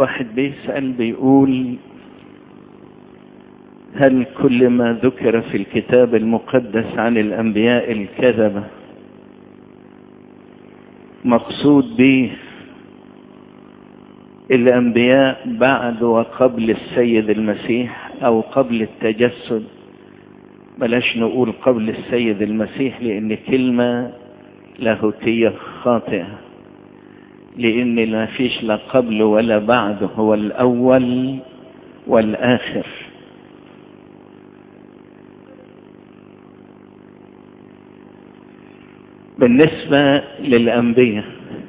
واحد بيسأل بيقول هل كل ما ذكر في الكتاب المقدس عن الأنبياء الكذبة مقصود به الأنبياء بعد وقبل السيد المسيح أو قبل التجسد بلاش نقول قبل السيد المسيح لأن كلمة لاهوتية خاطئة لأن لا فيش لا قبل ولا بعد هو الأول والآخر بالنسبة للأنبياء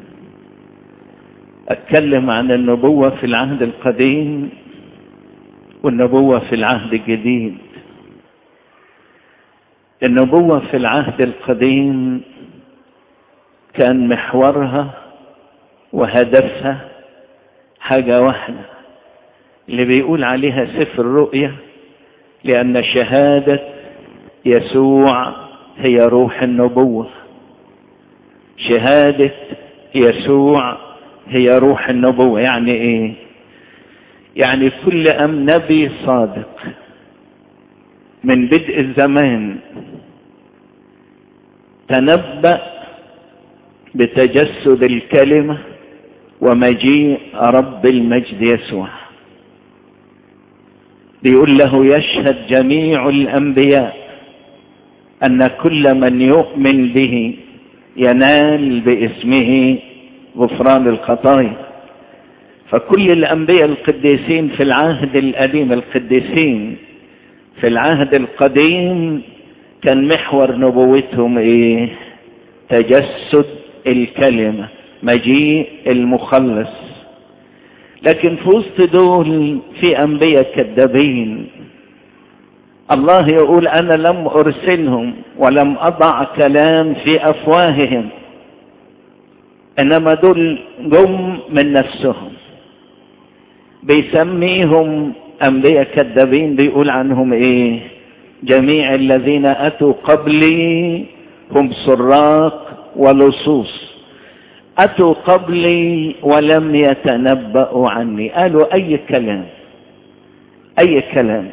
أتكلم عن النبوة في العهد القديم والنبوة في العهد الجديد النبوة في العهد القديم كان محورها وهدفها حاجة واحدة اللي بيقول عليها سفر الرؤية لأن شهادة يسوع هي روح النبوة شهادة يسوع هي روح النبوة يعني ايه يعني كل ام نبي صادق من بدء الزمان تنبأ بتجسد الكلمة ومجيء رب المجد يسوع بيقول له يشهد جميع الأنبياء أن كل من يؤمن به ينال باسمه غفران الخطايا فكل الأنبياء القديسين في العهد القديم القديسين في العهد القديم كان محور نبوتهم ايه تجسد الكلمة مجيء المخلص لكن في وسط دول في أنبياء كذابين الله يقول أنا لم أرسلهم ولم أضع كلام في أفواههم إنما دول جم من نفسهم بيسميهم أنبياء كذابين بيقول عنهم إيه جميع الذين أتوا قبلي هم سراق ولصوص أتوا قبلي ولم يتنبأوا عني قالوا أي كلام أي كلام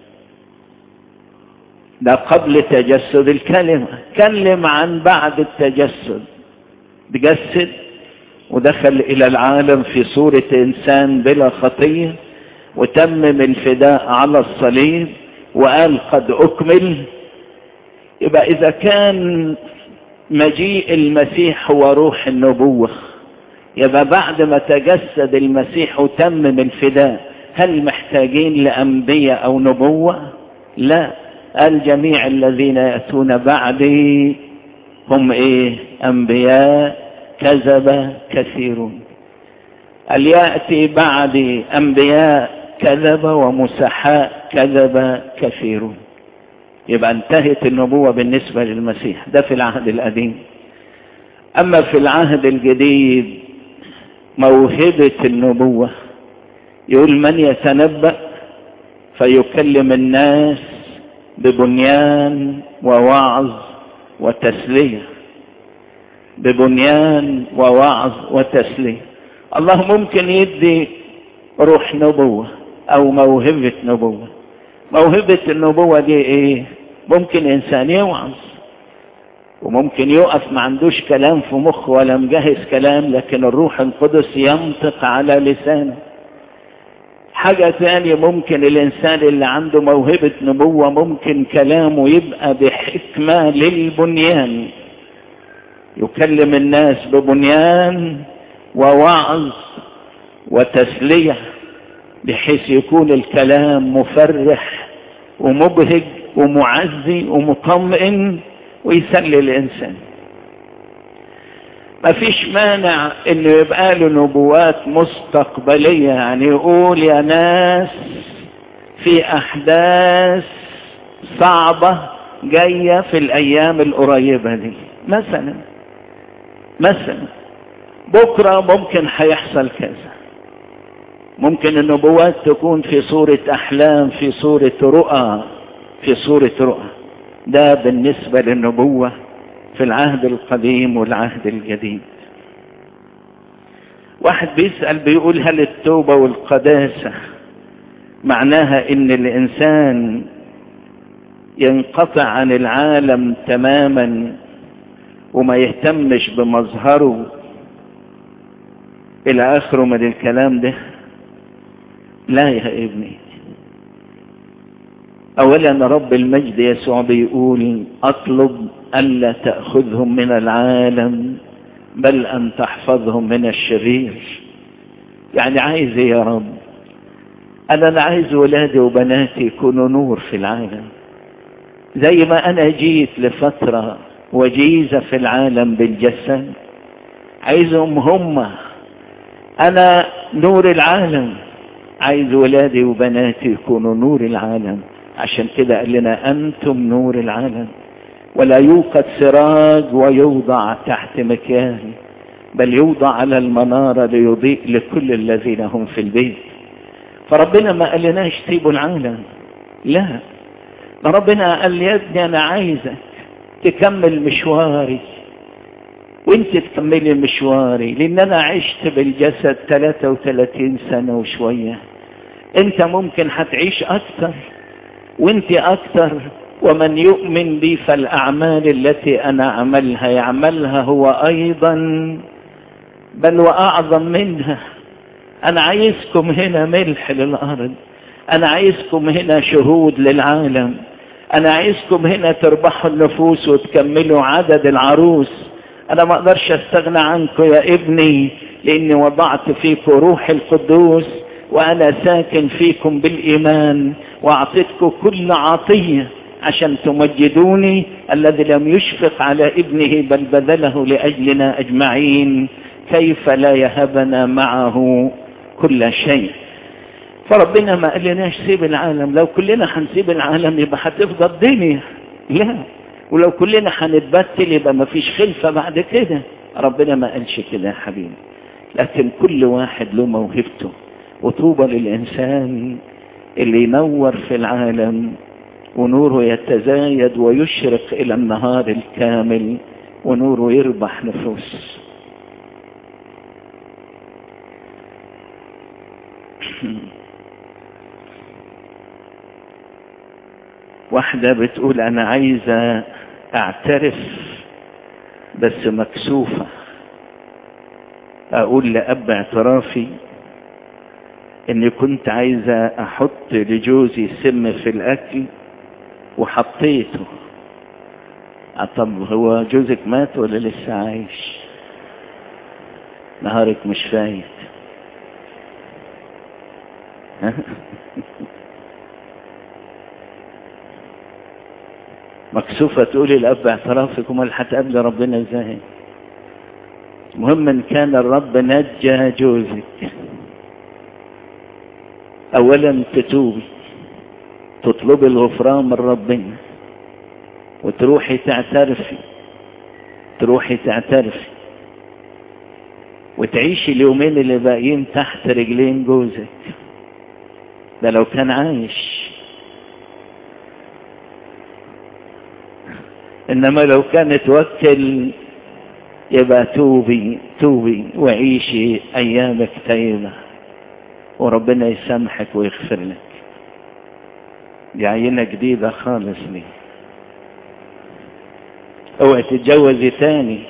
ده قبل تجسد الكلمة كلم عن بعد التجسد تجسد ودخل إلى العالم في صورة إنسان بلا خطية وتمم الفداء على الصليب وقال قد أكمل يبقى إذا كان مجيء المسيح هو روح النبوة يبقى بعد ما تجسد المسيح وتمم الفداء هل محتاجين لأنبياء أو نبوة لا قال جميع الذين يأتون بعدي هم ايه انبياء كذب كثيرون قال يأتي بعدي انبياء كذب ومسحاء كذب كثيرون يبقى انتهت النبوة بالنسبة للمسيح ده في العهد القديم اما في العهد الجديد موهبة النبوة يقول من يتنبأ فيكلم الناس ببنيان ووعظ وتسلية ببنيان ووعظ وتسلية الله ممكن يدي روح نبوة او موهبة نبوة موهبة النبوة دي ايه ممكن انسان يوعظ وممكن يقف ما عندوش كلام في مخه ولا مجهز كلام لكن الروح القدس ينطق على لسانه حاجة ثانية ممكن الإنسان اللي عنده موهبة نبوة ممكن كلامه يبقى بحكمة للبنيان يكلم الناس ببنيان ووعظ وتسلية بحيث يكون الكلام مفرح ومبهج ومعزي ومطمئن ويسلي الإنسان ما فيش مانع انه يبقى له نبوات مستقبلية يعني يقول يا ناس في احداث صعبة جاية في الايام القريبة دي مثلا مثلا بكرة ممكن هيحصل كذا ممكن النبوات تكون في صورة احلام في صورة رؤى في صورة رؤى ده بالنسبة للنبوة في العهد القديم والعهد الجديد واحد بيسأل بيقول هل التوبة والقداسة معناها ان الانسان ينقطع عن العالم تماما وما يهتمش بمظهره الى اخره من الكلام ده لا يا ابني اولا رب المجد يسوع بيقول اطلب الا تاخذهم من العالم بل ان تحفظهم من الشرير يعني عايز ايه يا رب انا لا عايز ولادي وبناتي يكونوا نور في العالم زي ما انا جيت لفترة وجيزة في العالم بالجسد عايزهم هم انا نور العالم عايز ولادي وبناتي يكونوا نور العالم عشان كده قال لنا انتم نور العالم ولا يوقد سراج ويوضع تحت مكيال بل يوضع على المنارة ليضيء لكل الذين هم في البيت فربنا ما قال لناش سيبوا العالم لا ربنا قال يا ابني انا عايزك تكمل مشواري وانت تكملي مشواري لان انا عشت بالجسد 33 سنة وشوية انت ممكن هتعيش اكتر وانت اكتر ومن يؤمن بي فالاعمال التي انا اعملها يعملها هو ايضا بل واعظم منها انا عايزكم هنا ملح للارض انا عايزكم هنا شهود للعالم انا عايزكم هنا تربحوا النفوس وتكملوا عدد العروس انا ما اقدرش استغنى عنكم يا ابني لاني وضعت فيكم روح القدوس وانا ساكن فيكم بالايمان واعطيتكم كل عطيه عشان تمجدوني الذي لم يشفق على ابنه بل بذله لاجلنا اجمعين كيف لا يهبنا معه كل شيء فربنا ما قال لناش سيب العالم لو كلنا هنسيب العالم يبقى هتفضل الدنيا لا ولو كلنا هنتبتل يبقى ما فيش خلفة بعد كده ربنا ما قالش كده يا حبيبي لكن كل واحد له موهبته وطوبى للإنسان اللي ينور في العالم ونوره يتزايد ويشرق إلى النهار الكامل ونوره يربح نفوس واحدة بتقول أنا عايزة أعترف بس مكسوفة أقول لأب اعترافي إني كنت عايزة أحط لجوزي سم في الأكل وحطيته طب هو جوزك مات ولا لسه عايش نهارك مش فايت مكسوفة تقولي لأب اعترافك امال هتقابل ربنا ازاي مهم ان كان الرب نجى جوزك اولا تتوبي تطلبي الغفران من ربنا وتروحي تعترفي تروحي تعترفي وتعيشي اليومين اللي باقيين تحت رجلين جوزك ده لو كان عايش انما لو كان توكل يبقى توبي توبي وعيشي ايامك طيبة وربنا يسامحك ويغفر لك دي عينة جديدة خالص لي اوعي تتجوزي تاني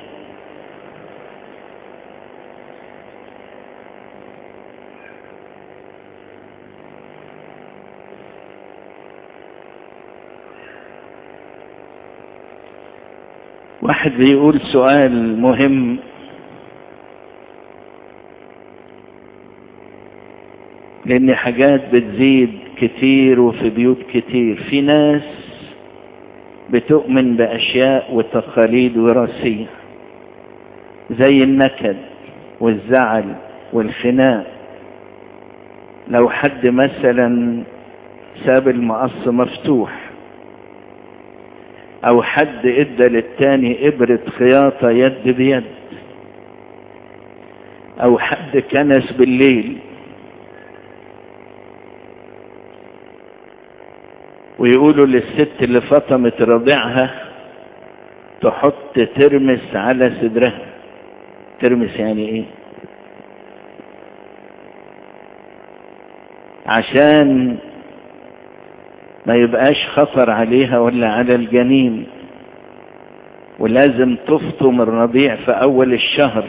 واحد بيقول سؤال مهم لان حاجات بتزيد كتير وفي بيوت كتير في ناس بتؤمن باشياء وتقاليد وراثيه زي النكد والزعل والخناق لو حد مثلا ساب المقص مفتوح او حد ادى للتاني ابرة خياطة يد بيد او حد كنس بالليل ويقولوا للست اللي فطمت رضيعها تحط ترمس على صدرها ترمس يعني ايه عشان ما يبقاش خطر عليها ولا على الجنين ولازم تفطم الرضيع في اول الشهر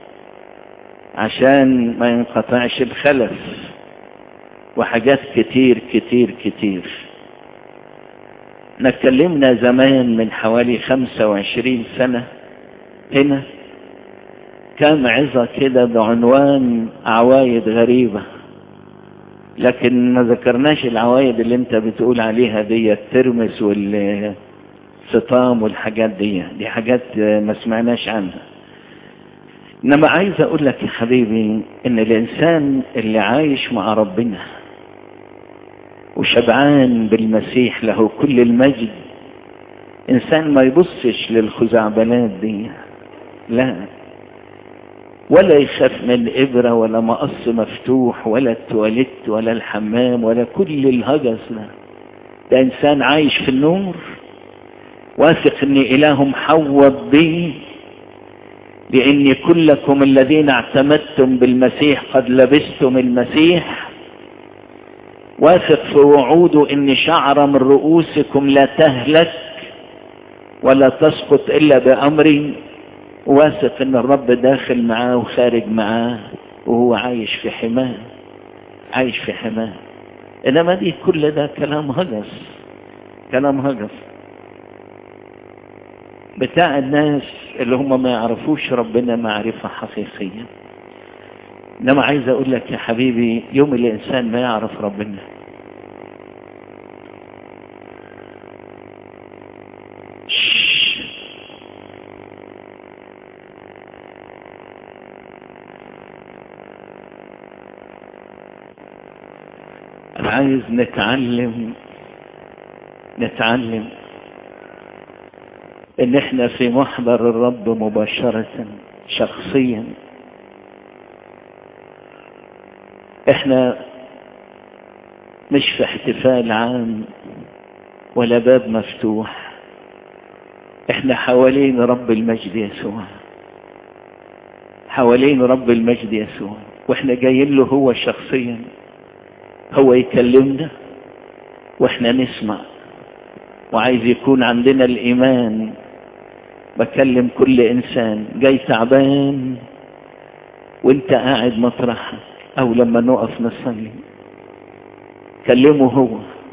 عشان ما ينقطعش الخلف وحاجات كتير كتير كتير نتكلمنا زمان من حوالي خمسة وعشرين سنة هنا كان عظة كده بعنوان عوايد غريبة لكن ما ذكرناش العوايد اللي انت بتقول عليها دي الترمس والسطام والحاجات دي دي حاجات ما سمعناش عنها انما عايز اقول لك يا حبيبي ان الانسان اللي عايش مع ربنا وشبعان بالمسيح له كل المجد انسان ما يبصش للخزعبلات دي لا ولا يخاف من إبرة ولا مقص مفتوح ولا التواليت ولا الحمام ولا كل الهجس ده ده إنسان عايش في النور واثق إن إله محوط بي لأن كلكم الذين اعتمدتم بالمسيح قد لبستم المسيح واثق في وعوده إن شعر من رؤوسكم لا تهلك ولا تسقط إلا بأمري واثق ان الرب داخل معاه وخارج معاه وهو عايش في حماه عايش في حماه انما دي كل ده كلام هجس كلام هجس بتاع الناس اللي هم ما يعرفوش ربنا معرفة حقيقية انما عايز اقول لك يا حبيبي يوم الانسان ما يعرف ربنا عايز نتعلم نتعلم ان احنا في محضر الرب مباشرة شخصيا احنا مش في احتفال عام ولا باب مفتوح احنا حوالين رب المجد يسوع حوالين رب المجد يسوع واحنا جايين له هو شخصيا هو يكلمنا واحنا نسمع وعايز يكون عندنا الايمان بكلم كل انسان جاي تعبان وانت قاعد مطرحك او لما نقف نصلي كلمه هو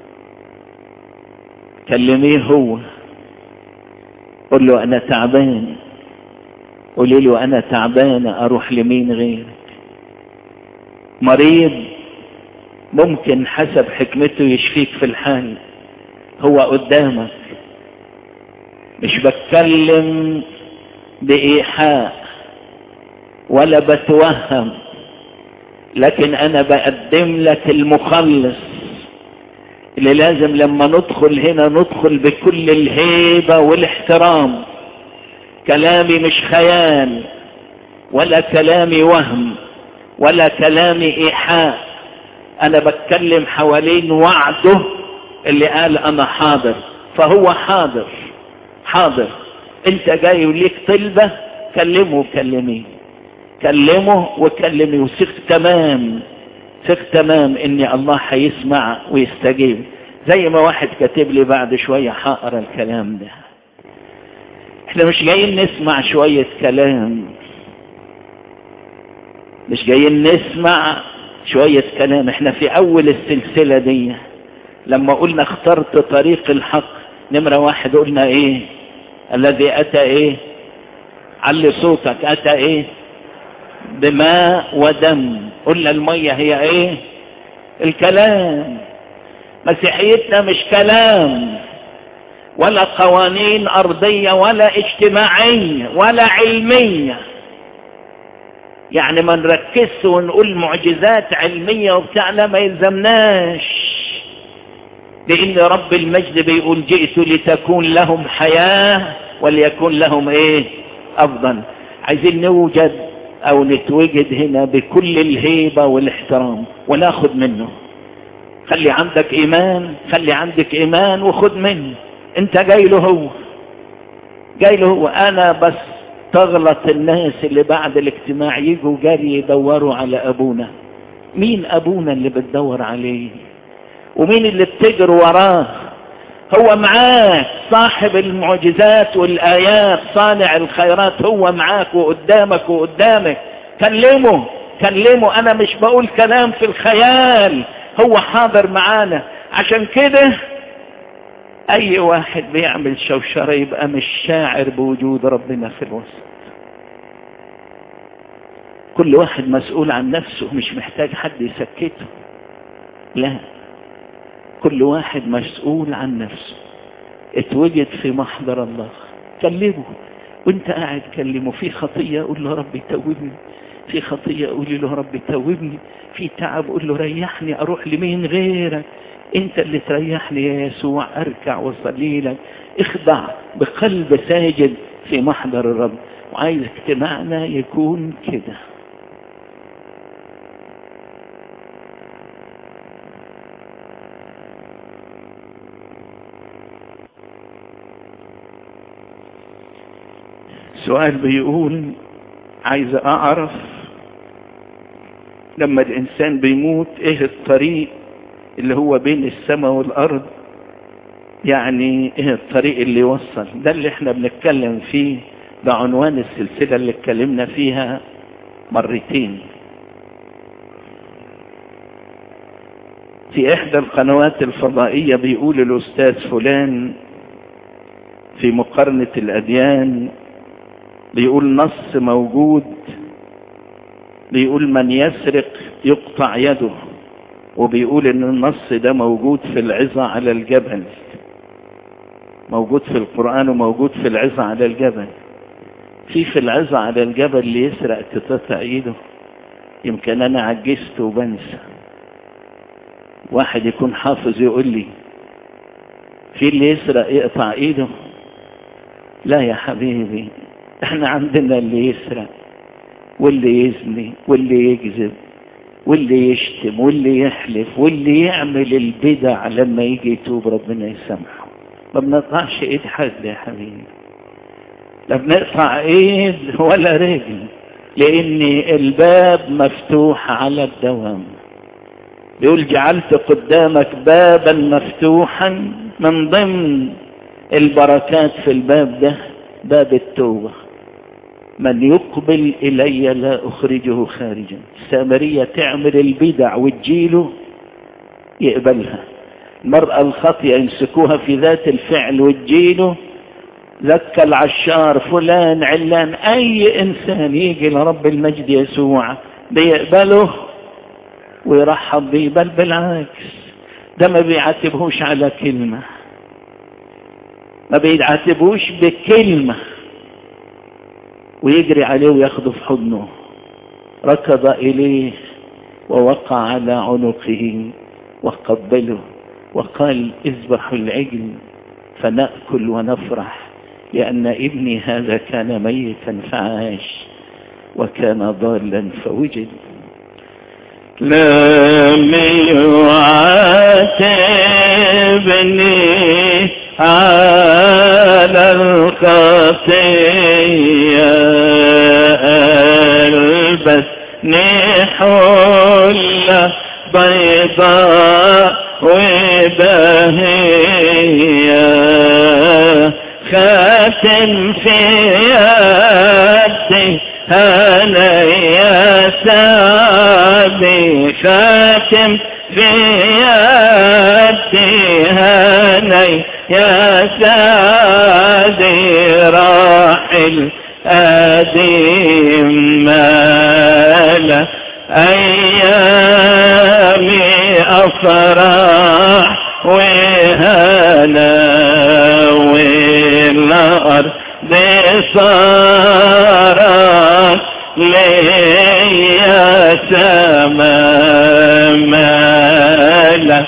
كلميه هو قل له انا تعبان قولي له انا تعبان اروح لمين غيرك مريض ممكن حسب حكمته يشفيك في الحال هو قدامك مش بتكلم بإيحاء ولا بتوهم لكن أنا بقدم لك المخلص اللي لازم لما ندخل هنا ندخل بكل الهيبة والاحترام كلامي مش خيال ولا كلامي وهم ولا كلامي إيحاء أنا بتكلم حوالين وعده اللي قال أنا حاضر فهو حاضر حاضر أنت جاي وليك طلبة كلمه وكلميه كلمه وكلميه وثق تمام ثق تمام ان الله هيسمع ويستجيب زي ما واحد كاتب لي بعد شوية هقرا الكلام ده احنا مش جايين نسمع شوية كلام مش جايين نسمع شوية كلام احنا في اول السلسلة دي لما قلنا اخترت طريق الحق نمرة واحد قلنا ايه الذي اتى ايه علي صوتك اتى ايه بماء ودم قلنا المية هي ايه الكلام مسيحيتنا مش كلام ولا قوانين ارضية ولا اجتماعية ولا علمية يعني ما نركزش ونقول معجزات علمية وبتاع لا ما يلزمناش لان رب المجد بيقول جئت لتكون لهم حياة وليكون لهم ايه افضل عايزين نوجد او نتوجد هنا بكل الهيبة والاحترام وناخد منه خلي عندك ايمان خلي عندك ايمان وخد منه انت جاي له هو جاي له هو انا بس تغلط الناس اللي بعد الاجتماع يجوا جري يدوروا على ابونا مين ابونا اللي بتدور عليه ومين اللي بتجري وراه هو معاك صاحب المعجزات والآيات صانع الخيرات هو معاك وقدامك وقدامك كلمه كلمه أنا مش بقول كلام في الخيال هو حاضر معانا عشان كده أي واحد بيعمل شوشرة يبقى مش شاعر بوجود ربنا في الوسط كل واحد مسؤول عن نفسه مش محتاج حد يسكته لا كل واحد مسؤول عن نفسه اتوجد في محضر الله كلمه وانت قاعد كلمه في خطية قول له ربي توبني في خطية قول له ربي توبني في تعب قول له ريحني اروح لمين غيرك انت اللي تريحني يا يسوع اركع وصلي لك اخضع بقلب ساجد في محضر الرب وعايز اجتماعنا يكون كده سؤال بيقول عايز اعرف لما الانسان بيموت ايه الطريق اللي هو بين السماء والارض يعني ايه الطريق اللي يوصل ده اللي احنا بنتكلم فيه ده عنوان السلسلة اللي اتكلمنا فيها مرتين في احدى القنوات الفضائية بيقول الاستاذ فلان في مقارنة الاديان بيقول نص موجود بيقول من يسرق يقطع يده وبيقول ان النص ده موجود في العظة على الجبل موجود في القرآن وموجود في العظة على الجبل في في العظة على الجبل اللي يسرق تتقطع ايده يمكن انا عجزت وبنسى واحد يكون حافظ يقول لي في اللي يسرق يقطع ايده لا يا حبيبي احنا عندنا اللي يسرق واللي يزني واللي يكذب واللي يشتم واللي يحلف واللي يعمل البدع لما يجي يتوب ربنا يسامحه ما بنقطعش ايد حد يا حبيبي لا بنقطع ايد ولا رجل لان الباب مفتوح على الدوام بيقول جعلت قدامك بابا مفتوحا من ضمن البركات في الباب ده باب التوبه من يقبل إلي لا أخرجه خارجا السامرية تعمل البدع وتجيله يقبلها المرأة الخطية يمسكوها في ذات الفعل وتجيله ذكى العشار فلان علان أي إنسان يجي لرب المجد يسوع بيقبله ويرحب بيه بل بالعكس ده ما بيعاتبهوش على كلمة ما بيعاتبهوش بكلمة ويجري عليه وياخده في حضنه ركض إليه ووقع على عنقه وقبله وقال اذبحوا العجل فنأكل ونفرح لأن ابني هذا كان ميتا فعاش وكان ضالا فوجد لم يعاتبني على الخطية ألبسني حلة بيضاء وبهية خاتم في يدي أنا يا سابي خاتم في يدي هاني يا سادي راحل أديم مالا أيامي أفراح وهنا والأرض صارت ليا سما مالا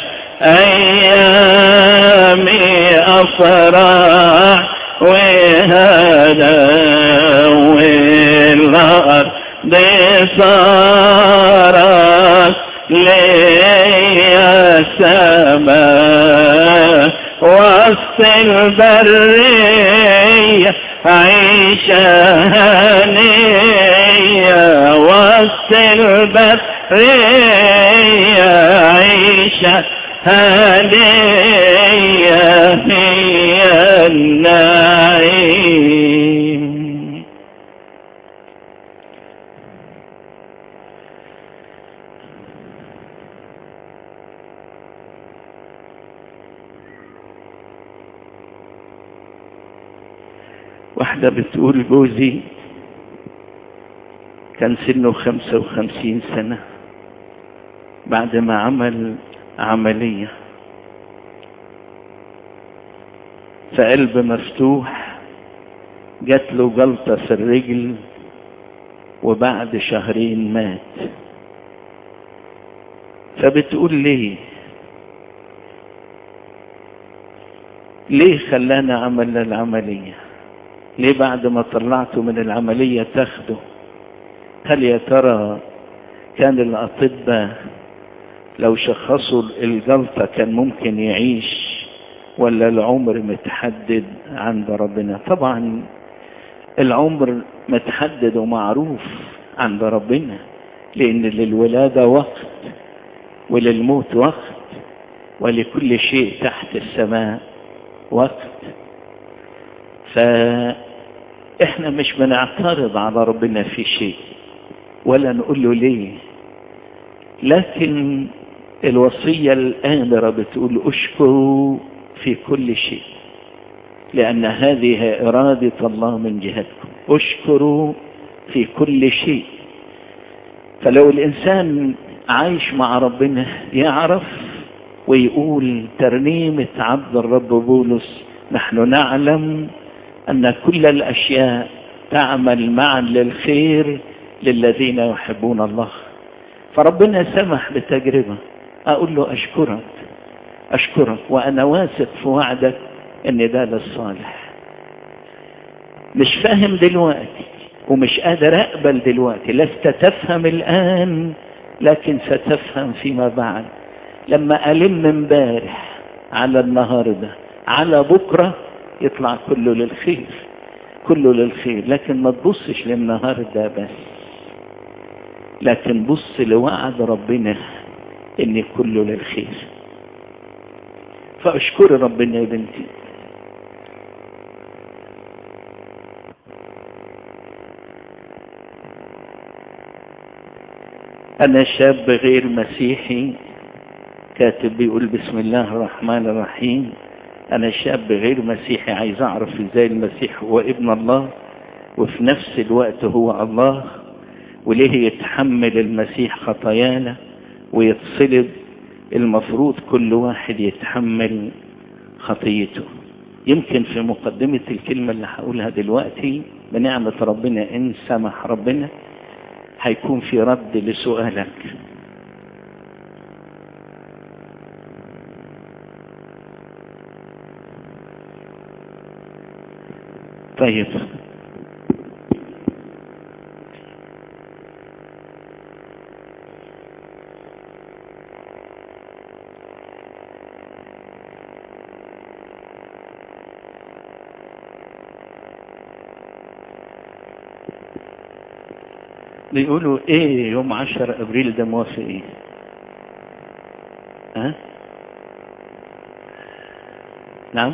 أيامي أفراح وهنا والأرض صارت ليا سما وسط البرية عيشة هنية وسط البرية عيشة هدية هي النعيم واحدة بتقول جوزي كان سنه خمسة وخمسين سنة بعد ما عمل عملية فقلب مفتوح جات له جلطة في الرجل وبعد شهرين مات فبتقول ليه ليه خلانا عمل العملية ليه بعد ما طلعته من العملية تاخده هل يا ترى كان الأطباء لو شخصوا الجلطة كان ممكن يعيش ولا العمر متحدد عند ربنا طبعا العمر متحدد ومعروف عند ربنا لأن للولادة وقت وللموت وقت ولكل شيء تحت السماء وقت فإحنا مش بنعترض على ربنا في شيء ولا نقول له ليه لكن الوصية الآمرة بتقول اشكروا في كل شيء لأن هذه إرادة الله من جهتكم اشكروا في كل شيء فلو الإنسان عايش مع ربنا يعرف ويقول ترنيمة عبد الرب بولس نحن نعلم أن كل الأشياء تعمل معا للخير للذين يحبون الله فربنا سمح بتجربة أقول له أشكرك أشكرك وأنا واثق في وعدك أن ده للصالح مش فاهم دلوقتي ومش قادر أقبل دلوقتي لست تفهم الآن لكن ستفهم فيما بعد لما ألم امبارح على النهاردة على بكرة يطلع كله للخير كله للخير لكن ما تبصش للنهاردة بس لكن بص لوعد ربنا ان كله للخير فاشكر ربنا يا بنتي انا شاب غير مسيحي كاتب بيقول بسم الله الرحمن الرحيم انا شاب غير مسيحي عايز اعرف ازاي المسيح هو ابن الله وفي نفس الوقت هو الله وليه يتحمل المسيح خطايانا ويتصلب المفروض كل واحد يتحمل خطيته يمكن في مقدمة الكلمة اللي هقولها دلوقتي بنعمة ربنا إن سمح ربنا هيكون في رد لسؤالك طيب بيقولوا ايه يوم عشر ابريل ده موافق ايه ها نعم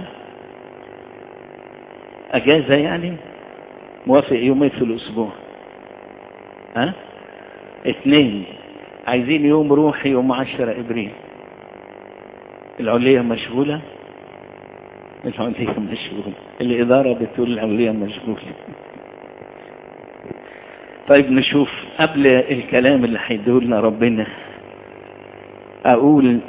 اجازة يعني موافق يومين في الاسبوع ها اثنين عايزين يوم روحي يوم عشر ابريل العلية مشغولة العلية مشغولة الإدارة بتقول العلية مشغولة طيب نشوف قبل الكلام اللي هيديهولنا ربنا اقول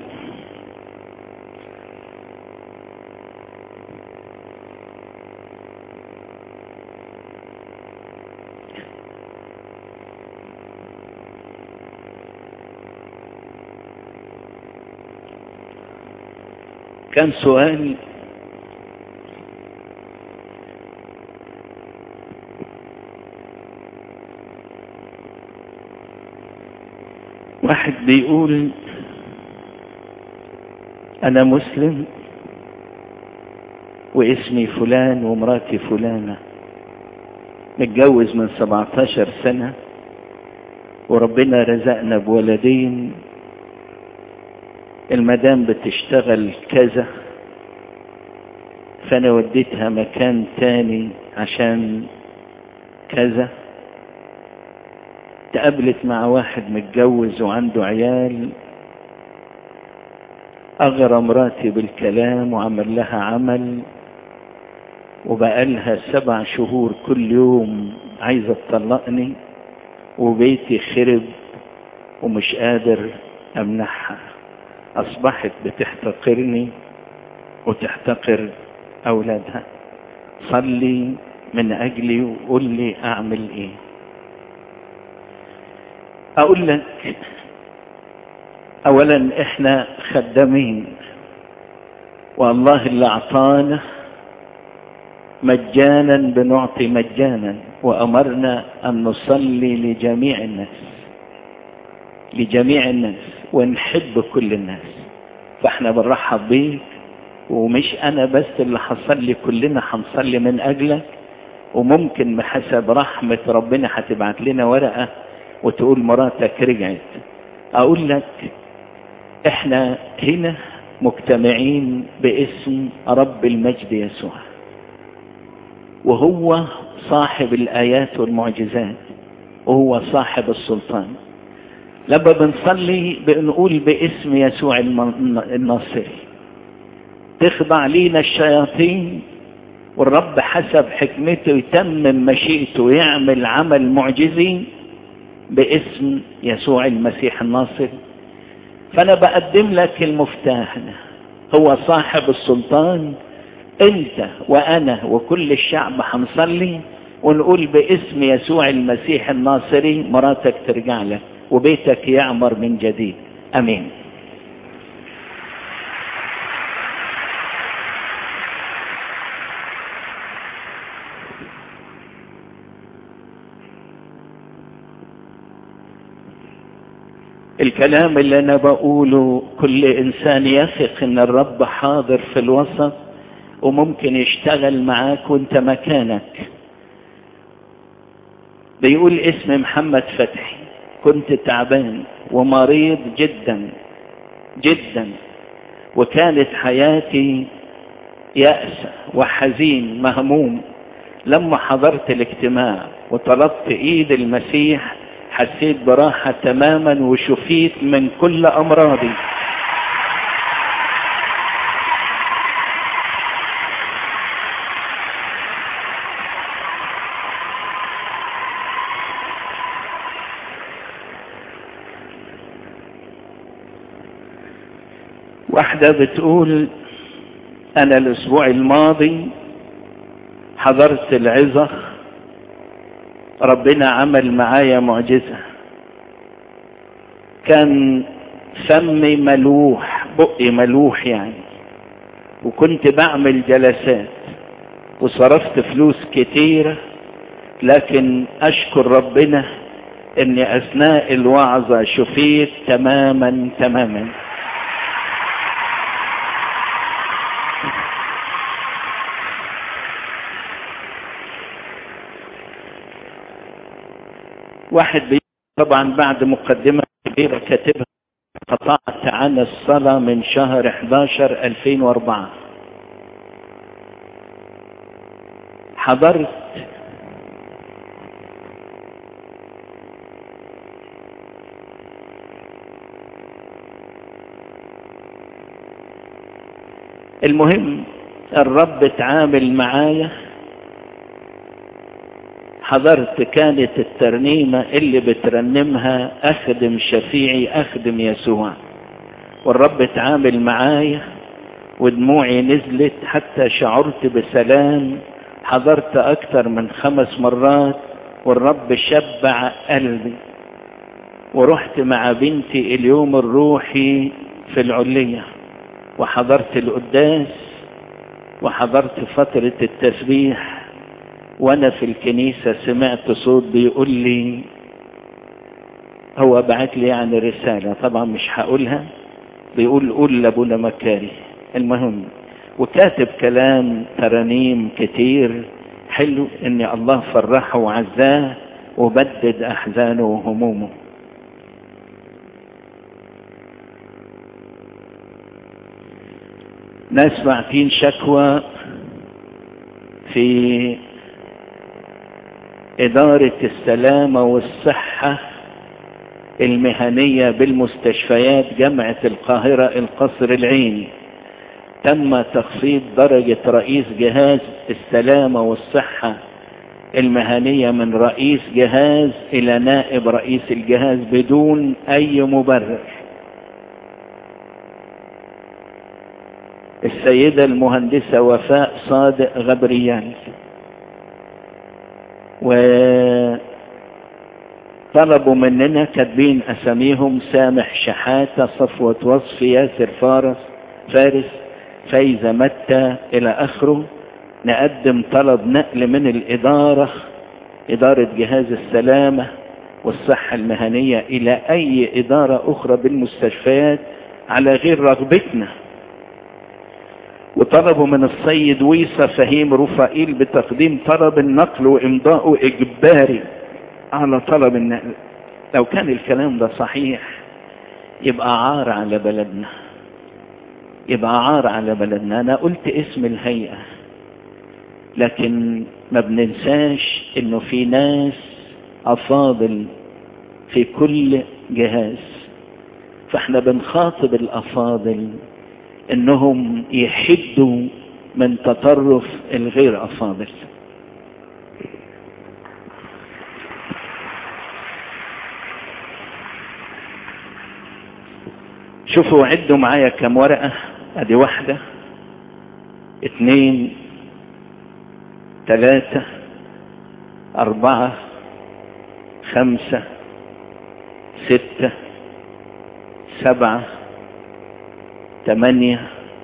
كان سؤال واحد بيقول انا مسلم واسمي فلان ومراتي فلانة متجوز من 17 سنة وربنا رزقنا بولدين المدام بتشتغل كذا فانا وديتها مكان تاني عشان كذا تقابلت مع واحد متجوز وعنده عيال أغرى مراتي بالكلام وعمل لها عمل وبقالها سبع شهور كل يوم عايزة تطلقني وبيتي خرب ومش قادر أمنحها أصبحت بتحتقرني وتحتقر أولادها صلي من أجلي وقول لي أعمل إيه أقول لك أولا إحنا خدامين والله اللي أعطانا مجانا بنعطي مجانا وأمرنا أن نصلي لجميع الناس لجميع الناس ونحب كل الناس فاحنا بنرحب بيك ومش انا بس اللي هصلي كلنا هنصلي من اجلك وممكن بحسب رحمة ربنا هتبعت لنا ورقة وتقول مراتك رجعت اقول لك احنا هنا مجتمعين باسم رب المجد يسوع وهو صاحب الايات والمعجزات وهو صاحب السلطان لما بنصلي بنقول باسم يسوع الناصري تخضع لينا الشياطين والرب حسب حكمته يتمم مشيئته ويعمل عمل معجزي باسم يسوع المسيح الناصر فانا بقدم لك المفتاح هو صاحب السلطان انت وانا وكل الشعب هنصلي ونقول باسم يسوع المسيح الناصري مراتك ترجع لك وبيتك يعمر من جديد امين الكلام اللي انا بقوله كل انسان يثق ان الرب حاضر في الوسط وممكن يشتغل معاك وانت مكانك بيقول اسم محمد فتحي كنت تعبان ومريض جدا جدا وكانت حياتي يأسة وحزين مهموم لما حضرت الاجتماع وطلبت ايد المسيح حسيت براحة تماما وشفيت من كل امراضي واحدة بتقول انا الاسبوع الماضي حضرت العظة ربنا عمل معايا معجزة كان فمي ملوح بقي ملوح يعني وكنت بعمل جلسات وصرفت فلوس كتيرة لكن اشكر ربنا اني اثناء الوعظة شفيت تماما تماما واحد بي طبعا بعد مقدمة كبيرة كاتبها قطعت عن الصلاة من شهر 11 2004 حضرت المهم الرب اتعامل معايا حضرت كانت الترنيمة اللي بترنمها أخدم شفيعي أخدم يسوع والرب اتعامل معايا ودموعي نزلت حتى شعرت بسلام حضرت أكثر من خمس مرات والرب شبع قلبي ورحت مع بنتي اليوم الروحي في العلية وحضرت القداس وحضرت فترة التسبيح وانا في الكنيسة سمعت صوت بيقول لي هو بعت لي يعني رسالة طبعا مش هقولها بيقول قول لابونا مكاري المهم وكاتب كلام ترانيم كتير حلو ان الله فرحه وعزاه وبدد احزانه وهمومه ناس باعتين شكوى في إدارة السلامة والصحة المهنية بالمستشفيات جامعة القاهرة القصر العيني تم تخفيض درجة رئيس جهاز السلامة والصحة المهنية من رئيس جهاز إلى نائب رئيس الجهاز بدون أي مبرر السيدة المهندسة وفاء صادق غبريان وطلبوا مننا كاتبين أساميهم سامح شحاتة صفوة وصف ياسر فارس فارس فايزة متى إلى آخره نقدم طلب نقل من الإدارة إدارة جهاز السلامة والصحة المهنية إلى أي إدارة أخرى بالمستشفيات على غير رغبتنا وطلبوا من السيد ويصة فهيم رفائيل بتقديم طلب النقل وإمضاءه إجباري على طلب النقل لو كان الكلام ده صحيح يبقى عار على بلدنا يبقى عار على بلدنا أنا قلت اسم الهيئة لكن ما بننساش انه في ناس افاضل في كل جهاز فاحنا بنخاطب الافاضل انهم يحدوا من تطرف الغير افاضل شوفوا عدوا معايا كم ورقة ادي واحدة اتنين ثلاثة أربعة خمسة ستة سبعة ثمانية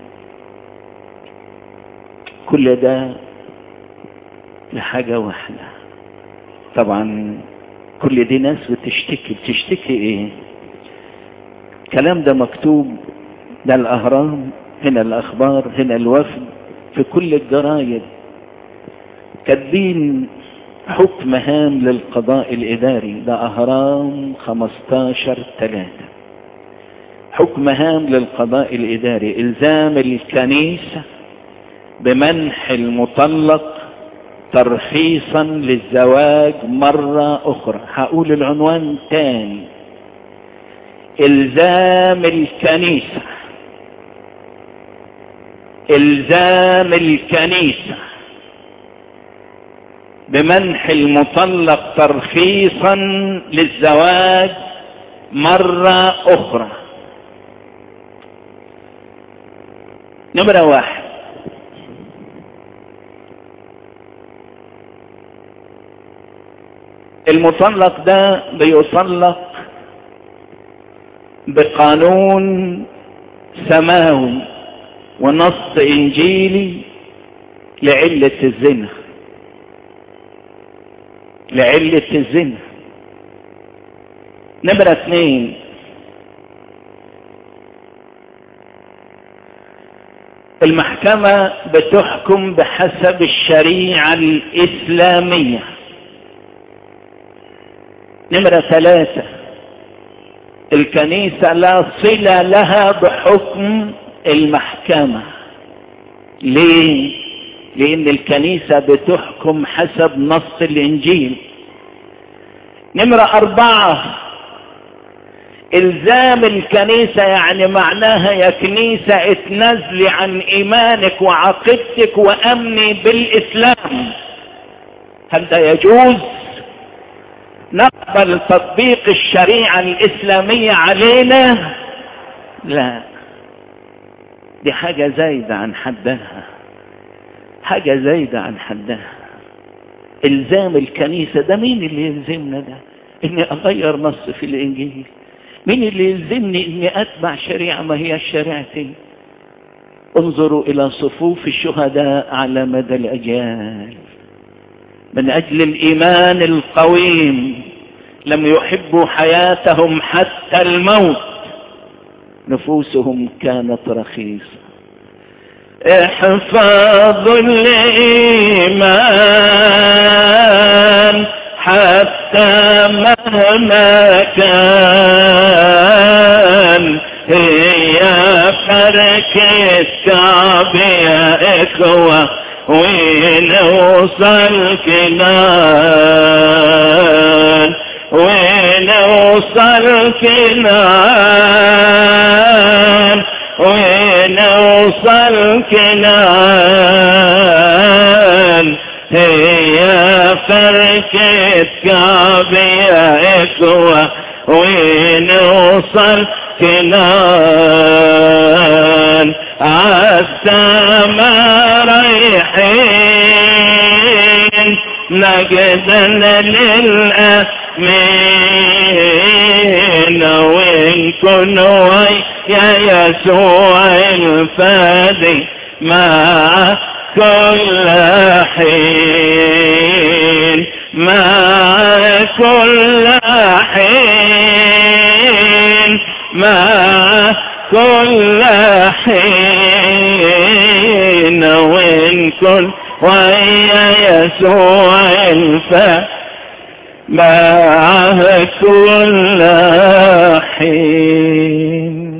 كل ده لحاجة واحدة طبعا كل دي ناس بتشتكي بتشتكي ايه الكلام ده مكتوب ده الأهرام هنا الأخبار هنا الوفد في كل الجرايد كاتبين حكم هام للقضاء الإداري ده أهرام 15 ثلاثة حكم هام للقضاء الإداري إلزام الكنيسة بمنح المطلق ترخيصا للزواج مرة أخرى هقول العنوان تاني إلزام الكنيسة إلزام الكنيسة بمنح المطلق ترخيصا للزواج مرة أخرى نمرة واحد المطلق ده بيطلق بقانون سماوي ونص انجيلي لعلة الزنا لعلة الزنا نمرة اثنين المحكمة بتحكم بحسب الشريعة الإسلامية نمرة ثلاثة الكنيسة لا صلة لها بحكم المحكمة ليه؟ لأن الكنيسة بتحكم حسب نص الإنجيل نمرة أربعة إلزام الكنيسة يعني معناها يا كنيسة اتنزلي عن إيمانك وعقيدتك وأمني بالإسلام هل ده يجوز؟ نقبل تطبيق الشريعة الإسلامية علينا؟ لا دي حاجة زايدة عن حدها حاجة زايدة عن حدها إلزام الكنيسة ده مين اللي يلزمنا ده إني أغير نص في الإنجيل مين اللي يلزمني إني أتبع شريعة ما هي الشريعتي انظروا إلى صفوف الشهداء على مدى الأجيال من أجل الإيمان القويم لم يحبوا حياتهم حتى الموت نفوسهم كانت رخيصة احفظوا الإيمان حتى مهما كان هي فركة كعب يا إخوة ونوصل كنان ونوصل كنان ونوصل كنان هي فركة كعب يا إخوة ونوصل كنان عالسما رايحين نجدا للأمين وإن كن يا يسوع الفادي مع كل حين مع كل حين مع كل حين وإن كن ويا يسوع الفا معه كل حين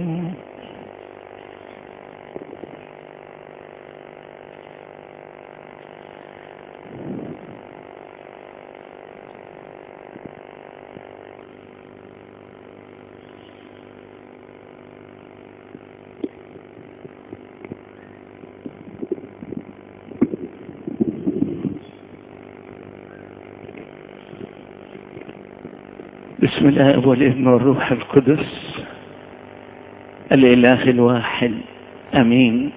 بسم الله والابن والروح القدس الاله الواحد امين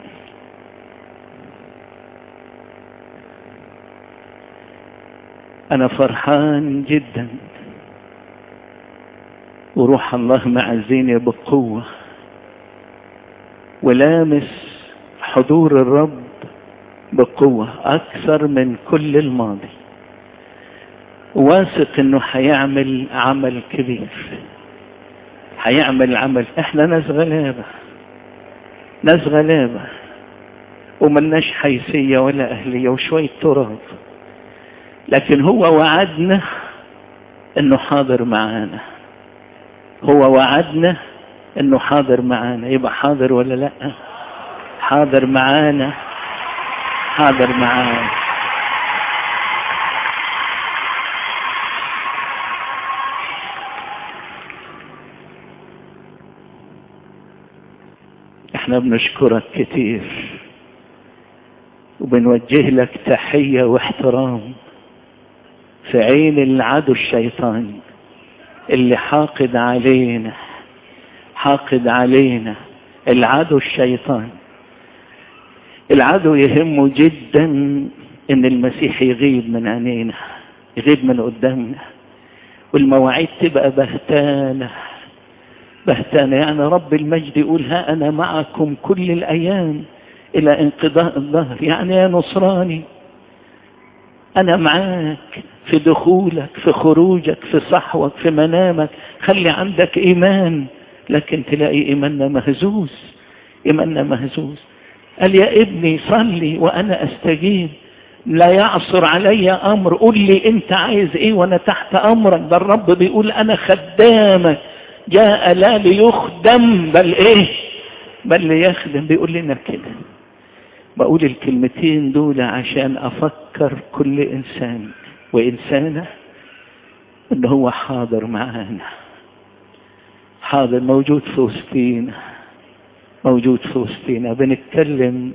انا فرحان جدا وروح الله معزيني بقوة ولامس حضور الرب بقوة اكثر من كل الماضي واثق انه هيعمل عمل كبير هيعمل عمل احنا ناس غلابة ناس غلابة وملناش حيثية ولا اهلية وشوية تراب لكن هو وعدنا انه حاضر معانا هو وعدنا انه حاضر معانا يبقى حاضر ولا لا حاضر معانا حاضر معانا احنا بنشكرك كتير وبنوجه لك تحية واحترام في عين العدو الشيطان اللي حاقد علينا حاقد علينا العدو الشيطان العدو يهمه جدا ان المسيح يغيب من عينينا يغيب من قدامنا والمواعيد تبقى بهتانه بهتانة يعني رب المجد يقول ها أنا معكم كل الأيام إلى انقضاء الظهر يعني يا نصراني أنا معاك في دخولك في خروجك في صحوك في منامك خلي عندك إيمان لكن تلاقي إيماننا مهزوز إيماننا مهزوز قال يا ابني صلي وأنا أستجيب لا يعصر علي أمر قول لي أنت عايز إيه وأنا تحت أمرك ده الرب بيقول أنا خدامك جاء لا ليخدم بل ايه بل ليخدم بيقول لنا كده بقول الكلمتين دول عشان افكر كل انسان وانسانة ان هو حاضر معانا حاضر موجود في وسطينا موجود في وسطينا بنتكلم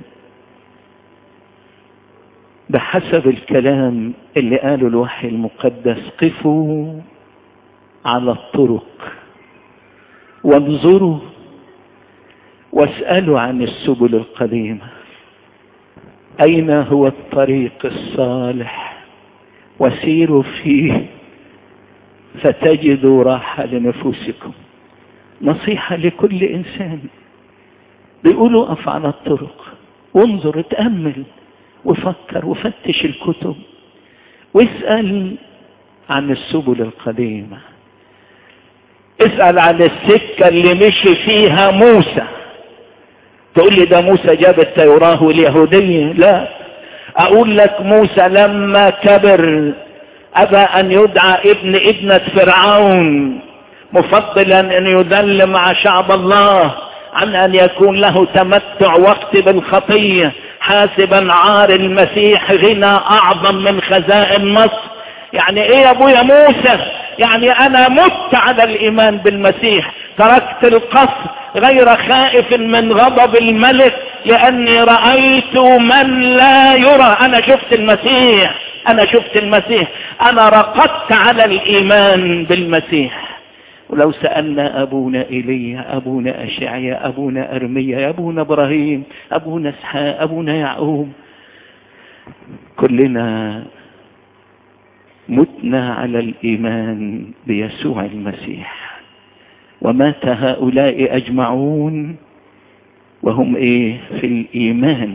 بحسب الكلام اللي قاله الوحي المقدس قفوا على الطرق وانظروا واسألوا عن السبل القديمة أين هو الطريق الصالح وسيروا فيه فتجدوا راحة لنفوسكم نصيحة لكل إنسان بيقولوا أقف على الطرق وانظر اتأمل وفكر وفتش الكتب واسأل عن السبل القديمه اسأل عن السكة اللي مشي فيها موسى تقول لي ده موسى جاب التوراة واليهودية لا اقول لك موسى لما كبر ابى ان يدعى ابن ابنة فرعون مفضلا ان يذل مع شعب الله عن ان يكون له تمتع وقت بالخطية حاسبا عار المسيح غنى اعظم من خزائن مصر يعني ايه يا ابويا موسى يعني انا مت على الايمان بالمسيح تركت القصر غير خائف من غضب الملك لاني رأيت من لا يرى انا شفت المسيح انا شفت المسيح انا رقدت على الايمان بالمسيح ولو سألنا أبونا إيليا أبونا أشعيا أبونا أرميا أبونا إبراهيم أبونا اسحاق أبونا يعقوب كلنا متنا على الإيمان بيسوع المسيح ومات هؤلاء أجمعون وهم إيه في الإيمان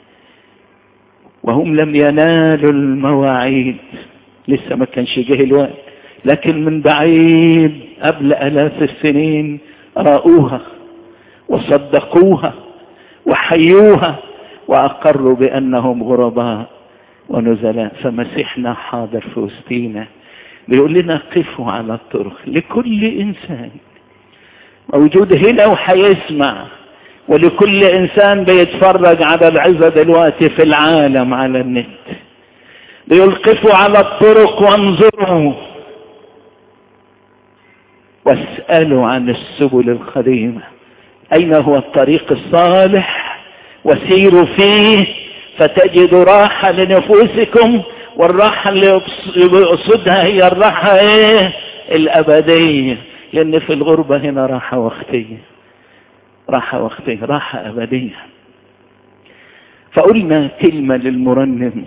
وهم لم ينالوا المواعيد لسه ما كانش جه الوقت لكن من بعيد قبل آلاف السنين رأوها وصدقوها وحيوها وأقروا بأنهم غرباء ونزلاء فمسيحنا حاضر في وسطينا بيقول لنا قفوا على الطرق لكل إنسان موجود هنا وحيسمع ولكل إنسان بيتفرج على العزة دلوقتي في العالم على النت بيلقفوا على الطرق وانظروا واسألوا عن السبل القديمة أين هو الطريق الصالح وسيروا فيه فتجدوا راحة لنفوسكم والراحة اللي يقصدها هي الراحة ايه الأبدية لأن في الغربة هنا راحة وقتية راحة وقتية راحة أبدية فقلنا كلمة للمرنم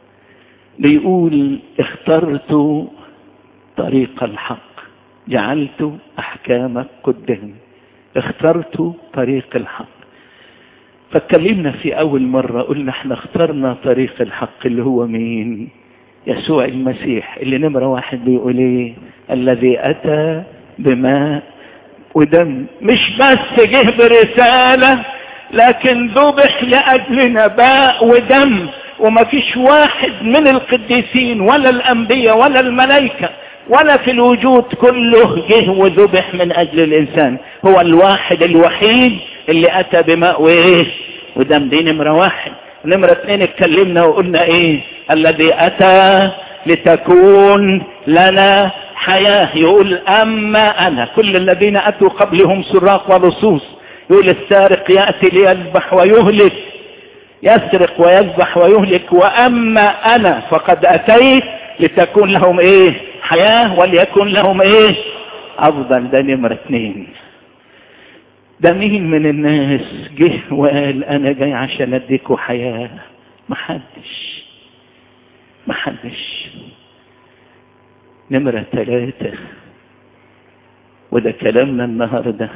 بيقول اخترت طريق الحق جعلت أحكامك قدامي اخترت طريق الحق فاتكلمنا في أول مرة قلنا احنا اخترنا طريق الحق اللي هو مين يسوع المسيح اللي نمرة واحد بيقول ايه الذي أتى بماء ودم مش بس جه برسالة لكن ذبح لأجلنا باء ودم وما فيش واحد من القديسين ولا الأنبياء ولا الملائكة ولا في الوجود كله جه وذبح من أجل الإنسان هو الواحد الوحيد اللي أتى بماء وإيه ودم دي نمرة واحد نمرة اثنين اتكلمنا وقلنا إيه الذي أتى لتكون لنا حياة يقول أما أنا كل الذين أتوا قبلهم سراق ولصوص يقول السارق يأتي ليذبح ويهلك يسرق ويذبح ويهلك وأما أنا فقد أتيت لتكون لهم إيه حياة وليكن لهم إيه أفضل ده نمرة اثنين ده مين من الناس جه وقال أنا جاي عشان أديكوا حياة محدش محدش نمرة ثلاثة وده كلامنا النهاردة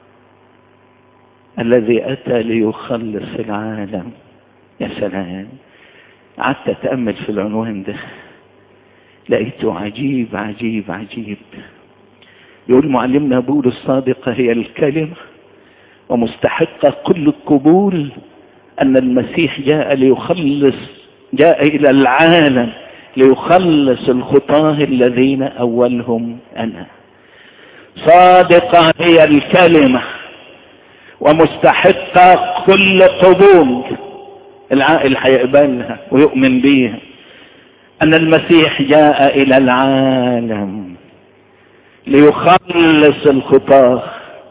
الذي أتى ليخلص العالم يا سلام قعدت أتأمل في العنوان ده لقيته عجيب عجيب عجيب يقول معلمنا بول الصادقة هي الكلمة ومستحقة كل القبول أن المسيح جاء ليخلص جاء إلى العالم ليخلص الخطاه الذين أولهم أنا صادقة هي الكلمة ومستحقة كل قبول العائل هيقبلها ويؤمن بيها أن المسيح جاء إلى العالم ليخلص الخطاه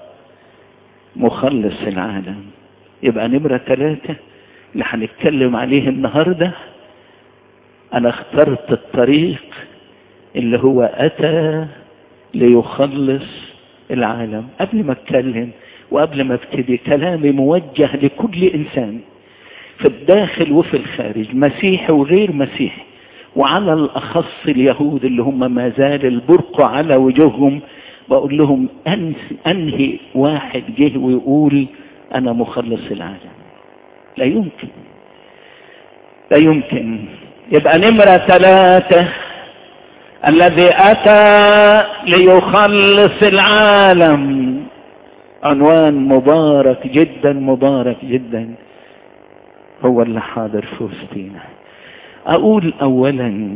مخلص العالم يبقى نمرة ثلاثة اللي هنتكلم عليه النهاردة أنا اخترت الطريق اللي هو أتى ليخلص العالم قبل ما اتكلم وقبل ما ابتدي كلامي موجه لكل إنسان في الداخل وفي الخارج مسيحي وغير مسيحي وعلى الأخص اليهود اللي هم ما زال البرق على وجوههم بقول لهم أنهي واحد جه ويقول أنا مخلص العالم لا يمكن لا يمكن يبقى نمرة ثلاثة الذي أتى ليخلص العالم عنوان مبارك جدا مبارك جدا هو اللي حاضر في وسطينا أقول أولا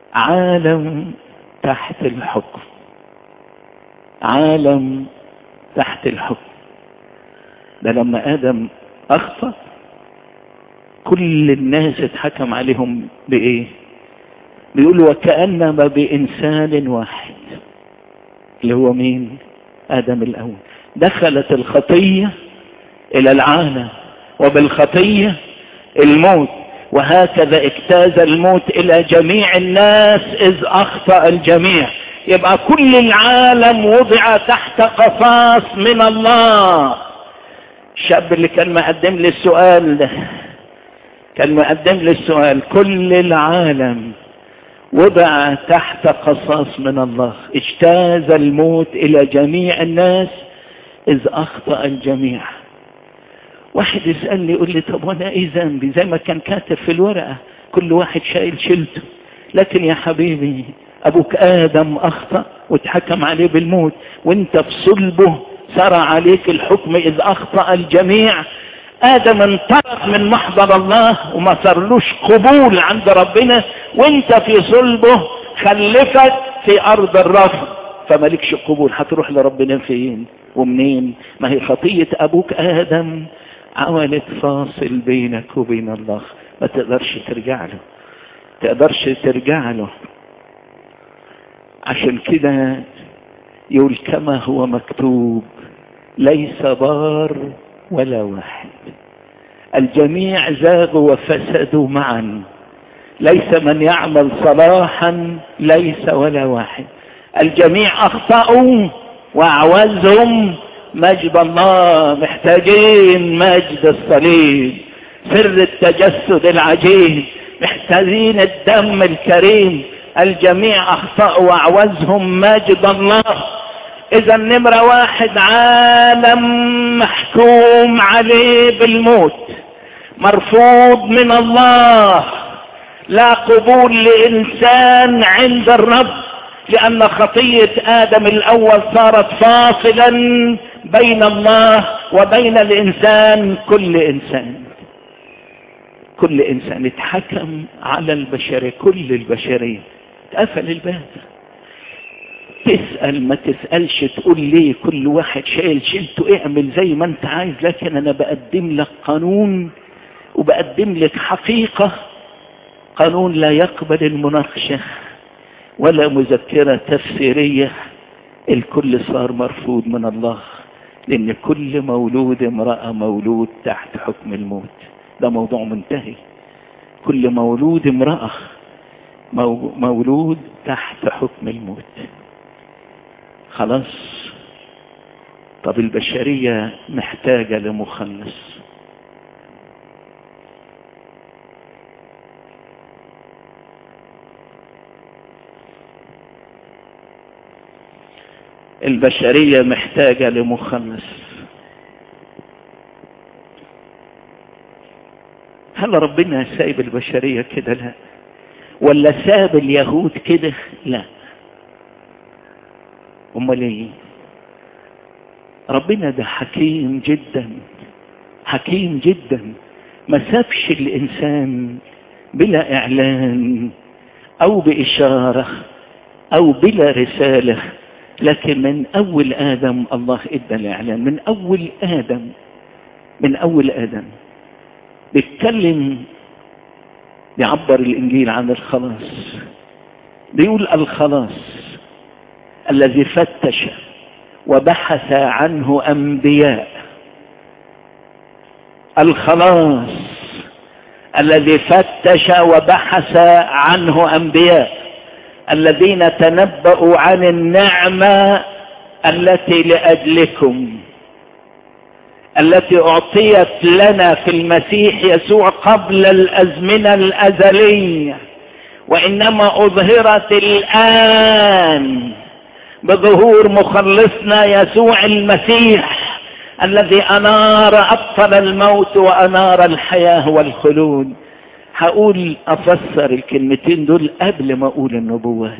عالم تحت الحكم عالم تحت الحكم ده لما آدم أخطأ كل الناس اتحكم عليهم بإيه بيقولوا وكأنما بإنسان واحد اللي هو مين آدم الأول دخلت الخطية إلى العالم وبالخطية الموت وهكذا اجتاز الموت إلى جميع الناس إذ أخطأ الجميع يبقى كل العالم وضع تحت قصاص من الله الشاب اللي كان مقدم لي السؤال ده كان مقدم لي السؤال كل العالم وضع تحت قصاص من الله اجتاز الموت الى جميع الناس اذ اخطأ الجميع واحد يسألني يقول لي طب وانا ايه ذنبي زي ما كان كاتب في الورقة كل واحد شايل شيلته لكن يا حبيبي ابوك ادم اخطأ واتحكم عليه بالموت وانت في صلبه سرى عليك الحكم اذ اخطأ الجميع ادم انطرد من محضر الله وما صارلوش قبول عند ربنا وانت في صلبه خلفك في ارض الرفض فمالكش قبول هتروح لربنا فين ومنين ما هي خطية ابوك ادم عملت فاصل بينك وبين الله ما تقدرش ترجع له تقدرش ترجع له عشان كده يقول كما هو مكتوب ليس بار ولا واحد الجميع زاغوا وفسدوا معا ليس من يعمل صلاحا ليس ولا واحد الجميع اخطأوا واعوزهم مجد الله محتاجين مجد الصليب سر التجسد العجيب محتاجين الدم الكريم الجميع اخطأوا واعوزهم مجد الله اذا نمرة واحد عالم محكوم عليه بالموت مرفوض من الله لا قبول لانسان عند الرب لان خطية ادم الاول صارت فاصلا بين الله وبين الانسان كل انسان كل انسان اتحكم على البشرية كل البشرية اتقفل الباب تسأل ما تسألش تقول ليه كل واحد شايل شيلته اعمل زي ما انت عايز لكن انا بقدم لك قانون وبقدم لك حقيقة قانون لا يقبل المناقشة ولا مذكرة تفسيرية الكل صار مرفوض من الله لان كل مولود امرأة مولود تحت حكم الموت ده موضوع منتهي كل مولود امرأة مولود تحت حكم الموت خلاص طب البشرية محتاجة لمخلص البشرية محتاجة لمخلص هل ربنا سايب البشرية كده لا ولا ساب اليهود كده لا امال ايه ربنا ده حكيم جدا حكيم جدا ما سابش الانسان بلا اعلان او باشاره او بلا رساله لكن من اول ادم الله ادى الاعلان من اول ادم من اول ادم بيتكلم بيعبر الانجيل عن الخلاص بيقول الخلاص الذي فتش وبحث عنه انبياء الخلاص الذي فتش وبحث عنه انبياء الذين تنبأوا عن النعمة التي لأجلكم التي أعطيت لنا في المسيح يسوع قبل الأزمنة الأزلية وإنما أظهرت الآن بظهور مخلصنا يسوع المسيح الذي أنار أبطل الموت وأنار الحياة والخلود هقول أفسر الكلمتين دول قبل ما أقول النبوات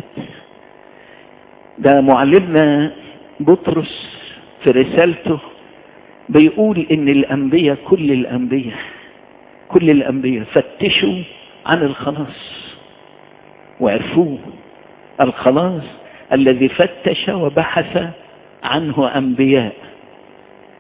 ده معلمنا بطرس في رسالته بيقول إن الأنبياء كل الأنبياء كل الأنبياء فتشوا عن الخلاص وعرفوه الخلاص الذي فتش وبحث عنه أنبياء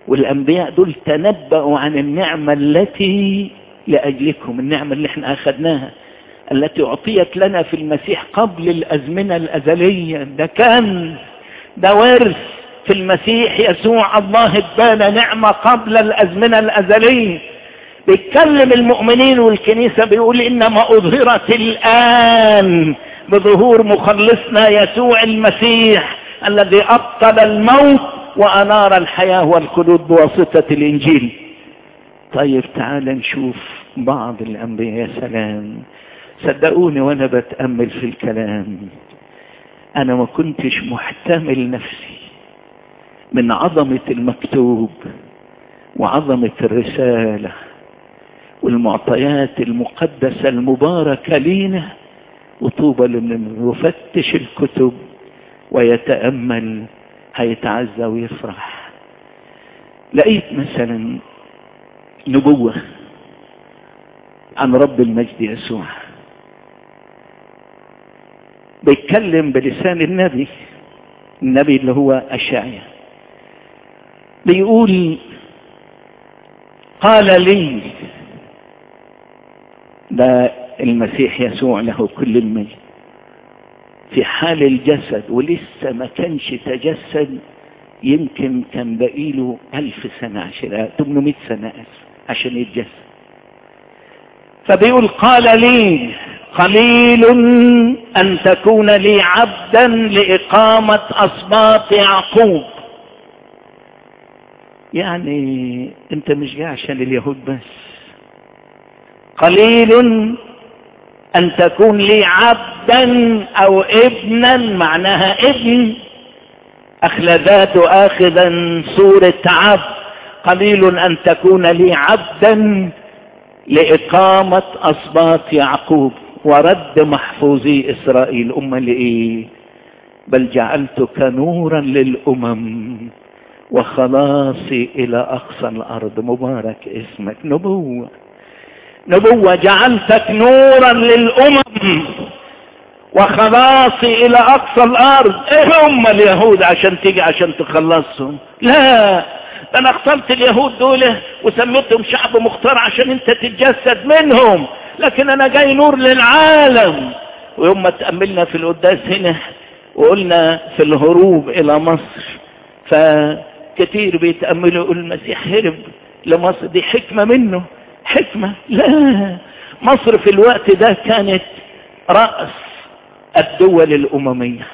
والأنبياء دول تنبأوا عن النعمة التي لأجلكم النعمة اللي احنا أخذناها التي أعطيت لنا في المسيح قبل الأزمنة الأزلية ده كان ده ورث في المسيح يسوع الله ادانا نعمة قبل الأزمنة الأزلية بيتكلم المؤمنين والكنيسة بيقول إنما أظهرت الآن بظهور مخلصنا يسوع المسيح الذي أبطل الموت وأنار الحياة والخلود بواسطة الإنجيل طيب تعال نشوف بعض الأنبياء يا سلام صدقوني وأنا بتأمل في الكلام أنا ما كنتش محتمل نفسي من عظمة المكتوب وعظمة الرسالة والمعطيات المقدسة المباركة لينا وطوبى لمن يفتش الكتب ويتأمل هيتعزى ويفرح لقيت مثلا نبوة عن رب المجد يسوع بيتكلم بلسان النبي النبي اللي هو أشعيا بيقول قال لي ده المسيح يسوع له كل المجد في حال الجسد ولسه ما كانش تجسد يمكن كان بقيله ألف سنة عشان 800 سنة أسف عشان يتجسد فبيقول قال لي قليل أن تكون لي عبدا لإقامة أصباط يعقوب يعني أنت مش جاي عشان اليهود بس قليل أن تكون لي عبدا أو ابنا معناها ابن أخلذات آخذا صورة عبد قليل أن تكون لي عبدا لإقامة أصباط يعقوب ورد محفوظي إسرائيل أمة لإيه بل جعلتك نورا للأمم وخلاصي إلى أقصى الأرض مبارك اسمك نبوة نبوة جعلتك نورا للأمم وخلاصي إلى أقصى الأرض إيه هم اليهود عشان تيجي عشان تخلصهم لا ده أنا اخترت اليهود دول وسميتهم شعب مختار عشان أنت تتجسد منهم لكن أنا جاي نور للعالم ويوم ما تأملنا في القداس هنا وقلنا في الهروب إلى مصر فكتير بيتأملوا يقول المسيح هرب لمصر دي حكمة منه حكمة لا مصر في الوقت ده كانت رأس الدول الأممية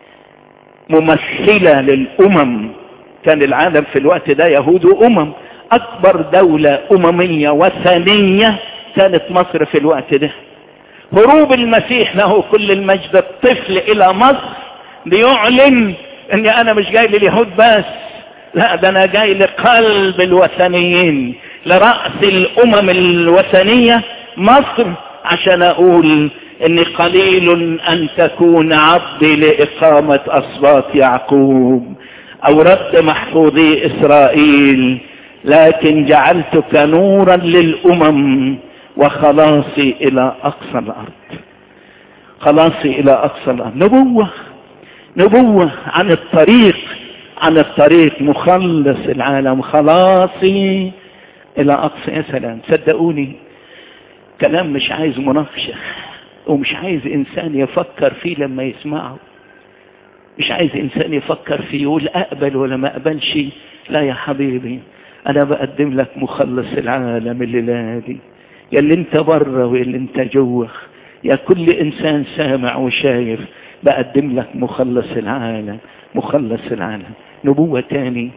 ممثلة للأمم كان العالم في الوقت ده يهود وأمم أكبر دولة أممية وثنية كانت مصر في الوقت ده هروب المسيح له كل المجد الطفل إلى مصر ليعلن أني أنا مش جاي لليهود بس لا ده أنا جاي لقلب الوثنيين لرأس الأمم الوثنية مصر عشان أقول إني قليل أن تكون عبدي لإقامة أصوات يعقوب أو رد محفوظي إسرائيل لكن جعلتك نورا للأمم وخلاصي إلى أقصى الأرض خلاصي إلى أقصى الأرض نبوة نبوة عن الطريق عن الطريق مخلص العالم خلاصي إلى أقصى يا سلام صدقوني كلام مش عايز مناقشة ومش عايز إنسان يفكر فيه لما يسمعه مش عايز إنسان يفكر فيه يقول أقبل ولا ما أقبلش لا يا حبيبي أنا بقدم لك مخلص العالم الليلة دي يا اللي انت بره ويا اللي انت جوه يا كل إنسان سامع وشايف بقدم لك مخلص العالم مخلص العالم نبوة تاني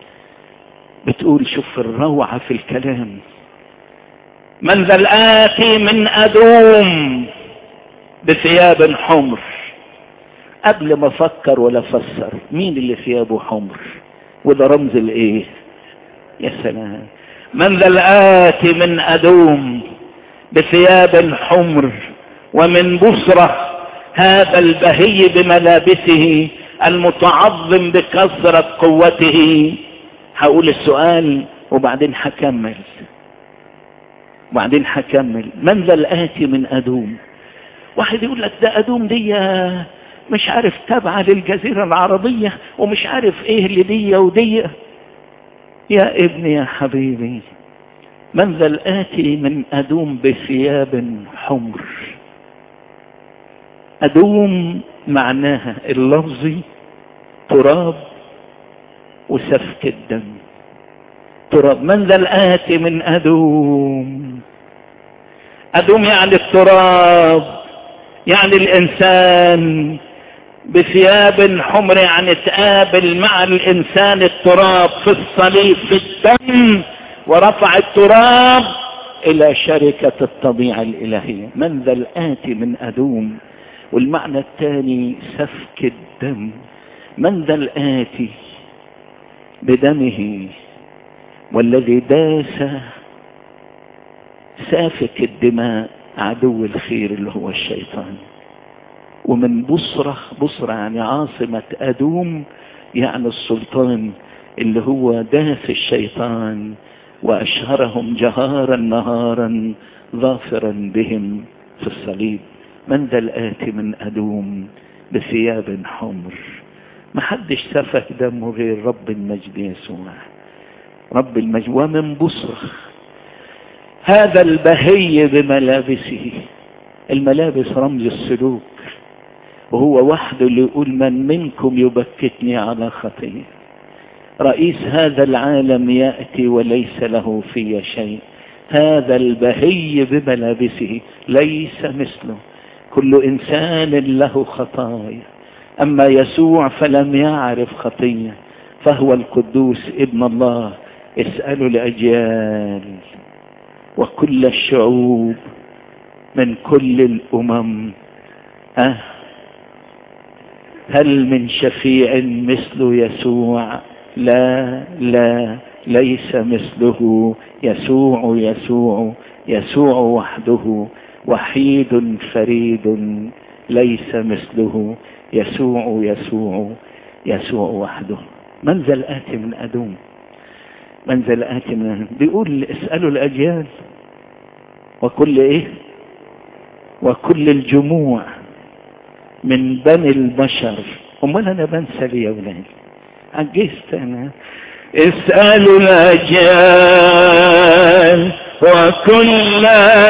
بتقول شوف الروعة في الكلام من ذا الآتي من أدوم بثياب حمر قبل ما افكر ولا افسر مين اللي ثيابه حمر وده رمز الايه يا سلام من ذا الآتي من أدوم بثياب حمر ومن بصرة هذا البهي بملابسه المتعظم بكثرة قوته هقول السؤال وبعدين هكمل وبعدين هكمل من ذا الآتي من أدوم واحد يقول لك ده أدوم دي مش عارف تابعة للجزيرة العربية ومش عارف ايه اللي دي ودي يا ابني يا حبيبي من ذا الآتي من أدوم بثياب حمر أدوم معناها اللفظي تراب وسفك الدم تراب من ذا الآتي من أدوم أدوم يعني التراب يعني الإنسان بثياب حمر يعني تقابل مع الإنسان التراب في الصليب في الدم ورفع التراب إلى شركة الطبيعة الإلهية من ذا الآتي من أدوم والمعنى الثاني سفك الدم من ذا الآتي بدمه والذي داس سافك الدماء عدو الخير اللي هو الشيطان ومن بصرة بصرة يعني عاصمة أدوم يعني السلطان اللي هو داس الشيطان وأشهرهم جهارا نهارا ظافرا بهم في الصليب من ذا الآتي من أدوم بثياب حمر ما حدش سفك دمه غير رب المجد يسوع رب المجد ومن بصرة هذا البهي بملابسه الملابس رمز السلوك وهو وحده اللي يقول من منكم يبكتني على خطيه رئيس هذا العالم يأتي وليس له في شيء هذا البهي بملابسه ليس مثله كل إنسان له خطايا أما يسوع فلم يعرف خطية فهو القدوس ابن الله اسألوا لأجيال وكل الشعوب من كل الأمم أه هل من شفيع مثل يسوع لا لا ليس مثله يسوع يسوع يسوع وحده وحيد فريد ليس مثله يسوع يسوع يسوع وحده من ذا الآتي من أدوم من ذا الآتي من أدوم بيقول اسألوا الأجيال وكل إيه وكل الجموع من بني البشر امال انا بنسى ليه يا ولاد عجزت انا اسألوا الأجيال وكل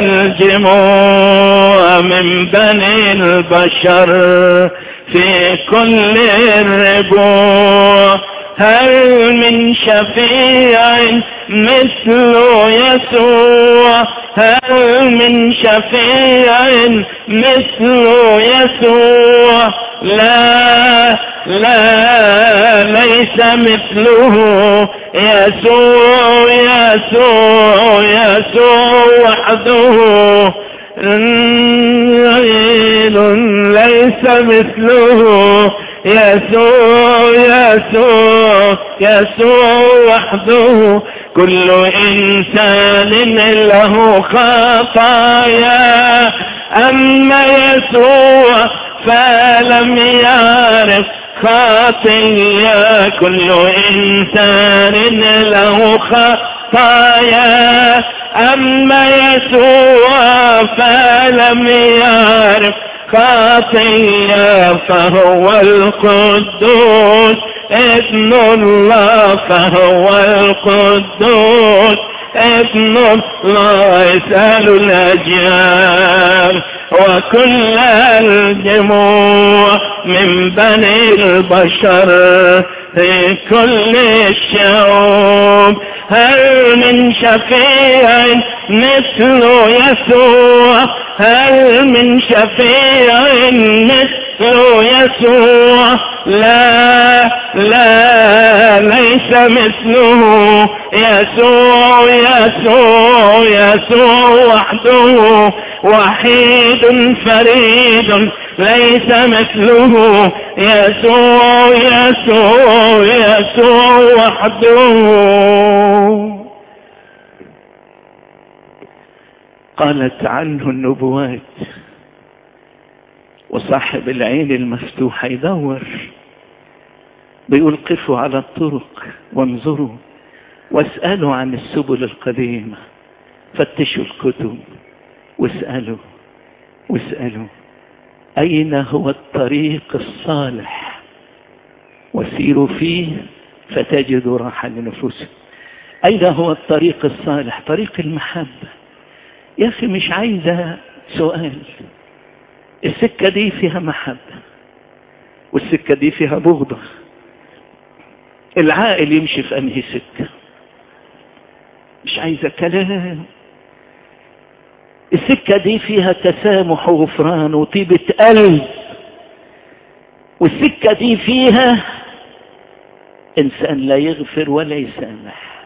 الجموع من بني البشر في كل الربوع هل من شفيع مثل يسوع هل من شفيع مثل يسوع لا لا ليس مثله يسوع يسوع يسوع وحده ليس مثله يسوع يسوع يسوع وحده كل إنسان له خطايا أما يسوع فلم يعرف خطية كل إنسان له خطايا أما يسوع فلم يعرف خطية فهو القدوس ابن الله فهو القدوس ابن الله اسألوا الأجيال وكل الجموع من بني البشر في كل الشعوب هل من شفيع مثل يسوع هل من شفيع مثل يسوع لا لا ليس مثله يسوع يسوع يسوع وحده وحيد فريد ليس مثله يسوع يسوع يسوع وحده قالت عنه النبوات وصاحب العين المفتوحة يدور بيقول قفوا على الطرق وانظروا واسألوا عن السبل القديمة فتشوا الكتب واسألوا واسألوا أين هو الطريق الصالح وسيروا فيه فتجدوا راحة لنفوسكم أين هو الطريق الصالح طريق المحبة يا أخي مش عايزة سؤال السكة دي فيها محبة والسكة دي فيها بغضة العاقل يمشي في أنهي سكة مش عايزة كلام السكة دي فيها تسامح وغفران وطيبة قلب والسكة دي فيها إنسان لا يغفر ولا يسامح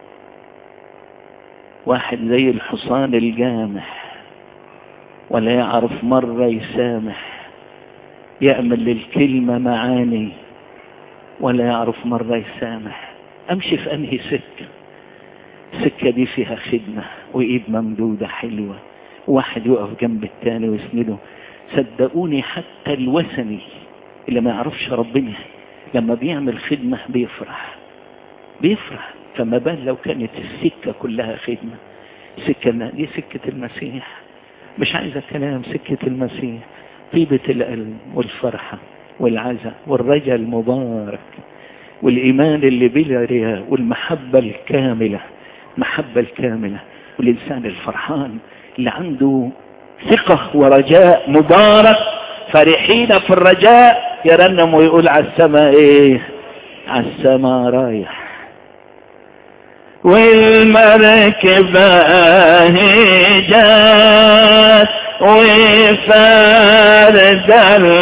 واحد زي الحصان الجامح ولا يعرف مرة يسامح يعمل للكلمة معاني ولا يعرف مرة يسامح أمشي في أنهي سكة السكة دي فيها خدمة وإيد ممدودة حلوة واحد يقف جنب التاني ويسنده صدقوني حتى الوثني اللي ما يعرفش ربنا لما بيعمل خدمة بيفرح بيفرح فما بال لو كانت السكة كلها خدمة سكة دي سكة المسيح مش عايزة كلام سكة المسيح طيبة القلب والفرحة والعزة والرجاء المبارك والإيمان اللي بلا رياء والمحبة الكاملة المحبة الكاملة والإنسان الفرحان اللي عنده ثقة ورجاء مبارك فرحين في الرجاء يرنم ويقول على السماء ايه على السماء رايح والمركبة هجات وفارد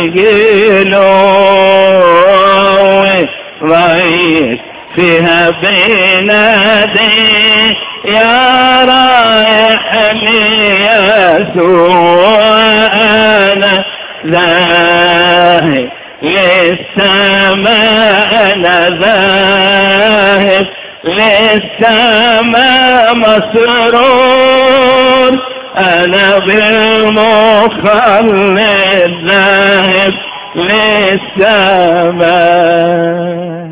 الجلو رايح فيها بنادي يا رايح ليسوع انا ذاهب للسماء انا ذاهب للسماء مسرور انا بالمخلد ذاهب للسماء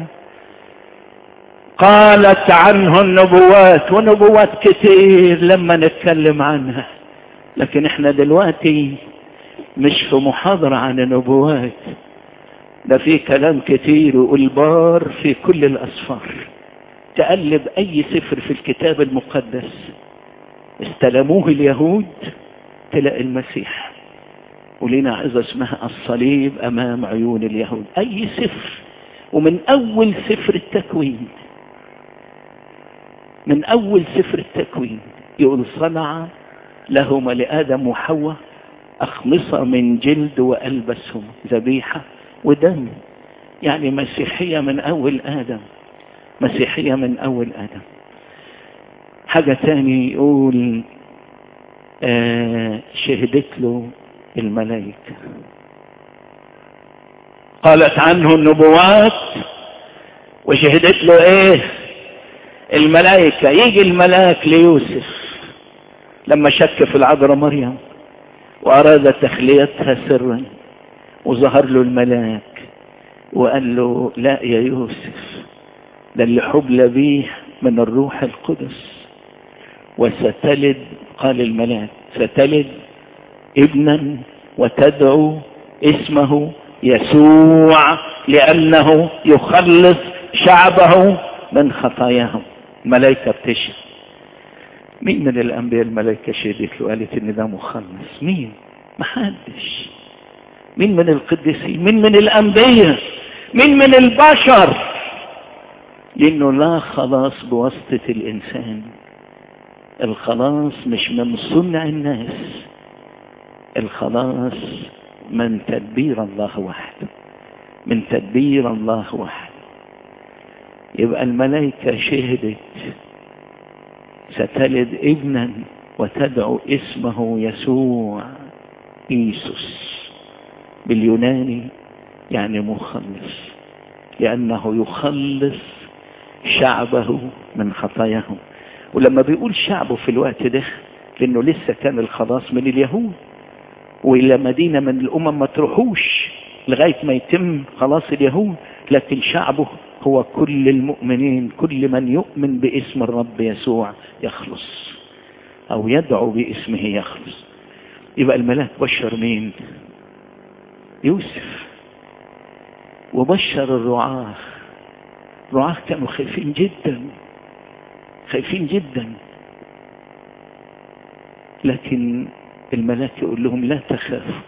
قالت عنه النبوات ونبوات كتير لما نتكلم عنها لكن احنا دلوقتي مش في محاضرة عن النبوات ده في كلام كتير والبار في كل الأسفار تقلب أي سفر في الكتاب المقدس استلموه اليهود تلاقي المسيح ولنا عظة اسمها الصليب أمام عيون اليهود أي سفر ومن أول سفر التكوين من أول سفر التكوين يقول صنع لهما لآدم وحواء أخمصة من جلد وألبسهم ذبيحة ودم يعني مسيحية من أول آدم مسيحية من أول آدم حاجة تاني يقول آه شهدت له الملائكة قالت عنه النبوات وشهدت له ايه الملائكة يجي الملاك ليوسف لما شك في العذراء مريم وأراد تخليتها سرا وظهر له الملاك وقال له لا يا يوسف ده اللي حبل بيه من الروح القدس وستلد قال الملاك ستلد ابنا وتدعو اسمه يسوع لأنه يخلص شعبه من خطاياهم الملائكة بتشهد مين من الأنبياء الملائكة شهدت له قالت إن ده مخلص مين محدش مين من القديسين مين من الأنبياء مين من البشر لأنه لا خلاص بواسطة الإنسان الخلاص مش من صنع الناس الخلاص من تدبير الله وحده من تدبير الله وحده يبقى الملائكة شهدت ستلد ابنا وتدعو اسمه يسوع إيسوس باليوناني يعني مخلص لأنه يخلص شعبه من خطاياهم ولما بيقول شعبه في الوقت ده لأنه لسه كان الخلاص من اليهود وإلى مدينة من الأمم ما تروحوش لغاية ما يتم خلاص اليهود لكن شعبه هو كل المؤمنين كل من يؤمن باسم الرب يسوع يخلص أو يدعو باسمه يخلص يبقى الملاك بشر مين يوسف وبشر الرعاة الرعاة كانوا خايفين جدا خايفين جدا لكن الملاك يقول لهم لا تخافوا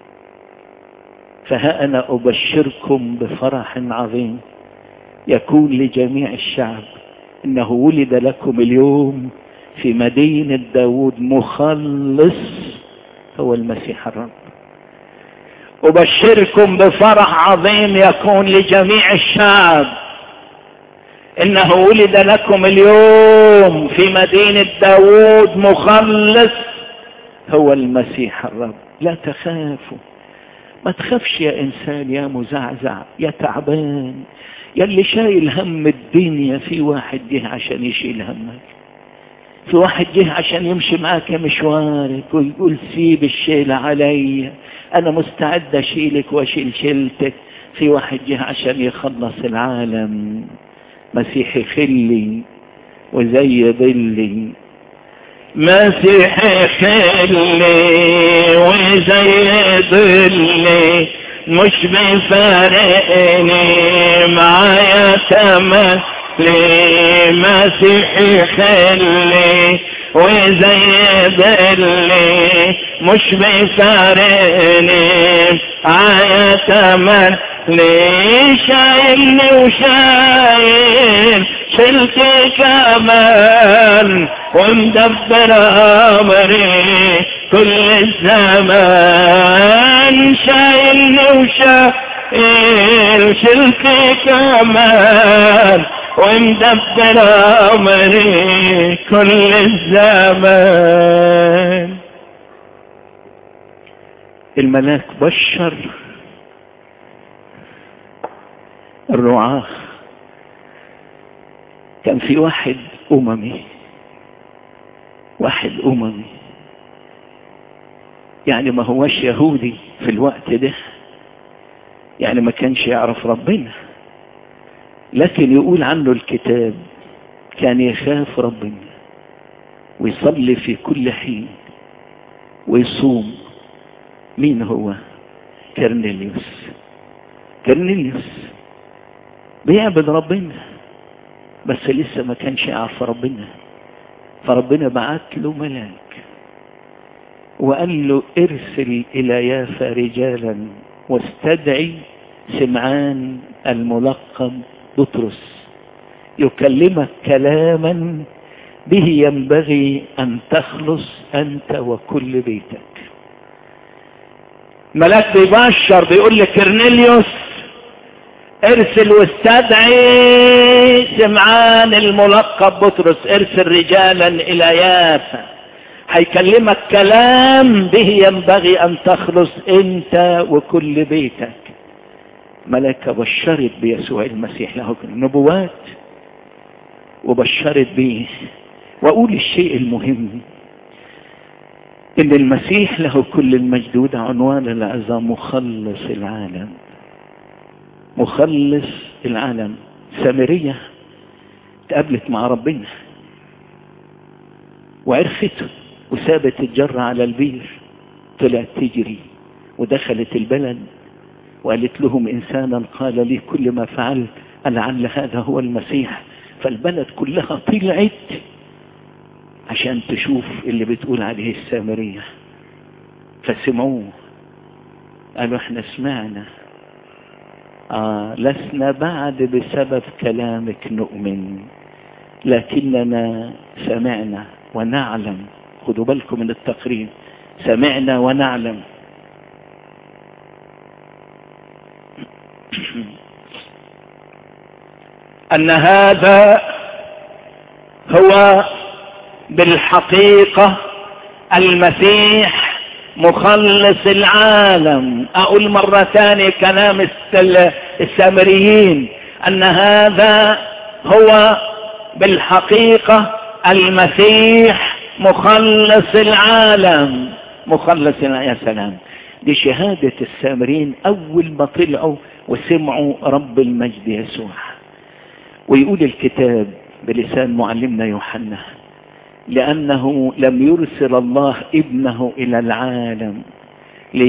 فها أنا أبشركم بفرح عظيم يكون لجميع الشعب إنه ولد لكم اليوم في مدينة داود مخلص هو المسيح الرب أبشركم بفرح عظيم يكون لجميع الشعب إنه ولد لكم اليوم في مدينة داود مخلص هو المسيح الرب لا تخافوا ما تخافش يا إنسان يا مزعزع يا تعبان يا اللي شايل هم الدنيا في واحد جه عشان يشيل همك في واحد جه عشان يمشي معاك مشوارك ويقول سيب الشيل علي انا مستعد اشيلك واشيل شيلتك في واحد جه عشان يخلص العالم مسيحي خلي وزي ظلي مسيحي خلي وزي ظلي مش بيفارقني معايا تمام لي مسيحي خلي وزي ظلي مش بيفارقني معايا تمام ليه شايلني وشايل شلتي كمان ومدبر امري كل الزمان شايلني وشايل شلتي كمان ومدبر امري كل الزمان الملاك بشر الرعاة كان في واحد أممي واحد أممي يعني ما هوش يهودي في الوقت ده يعني ما كانش يعرف ربنا لكن يقول عنه الكتاب كان يخاف ربنا ويصلي في كل حين ويصوم مين هو كرنيليوس كرنيليوس بيعبد ربنا بس لسه ما كانش يعرف ربنا فربنا بعت له ملاك وقال له ارسل الى يافا رجالا واستدعي سمعان الملقب بطرس يكلمك كلاما به ينبغي ان تخلص انت وكل بيتك ملاك بيبشر بيقول لكرنيليوس ارسل واستدعي سمعان الملقب بطرس ارسل رجالا الى يافا هيكلمك كلام به ينبغي ان تخلص انت وكل بيتك ملكة بشرت بيسوع المسيح له نبوات وبشرت به واقول الشيء المهم ان المسيح له كل المجدود عنوان العظام مخلص العالم مخلص العالم سامرية تقابلت مع ربنا وعرفته وسابت الجرة على البير طلعت تجري ودخلت البلد وقالت لهم إنسانا قال لي كل ما فعلت لعل هذا هو المسيح فالبلد كلها طلعت عشان تشوف اللي بتقول عليه السامرية فسمعوه قالوا احنا سمعنا آه لسنا بعد بسبب كلامك نؤمن لكننا سمعنا ونعلم خدوا بالكم من التقرير سمعنا ونعلم أن هذا هو بالحقيقة المسيح مخلص العالم أقول مرة ثانية كلام السامريين أن هذا هو بالحقيقة المسيح مخلص العالم مخلص العالم يا سلام دي شهادة السامريين أول ما طلعوا وسمعوا رب المجد يسوع ويقول الكتاب بلسان معلمنا يوحنا لأنه لم يرسل الله ابنه إلى العالم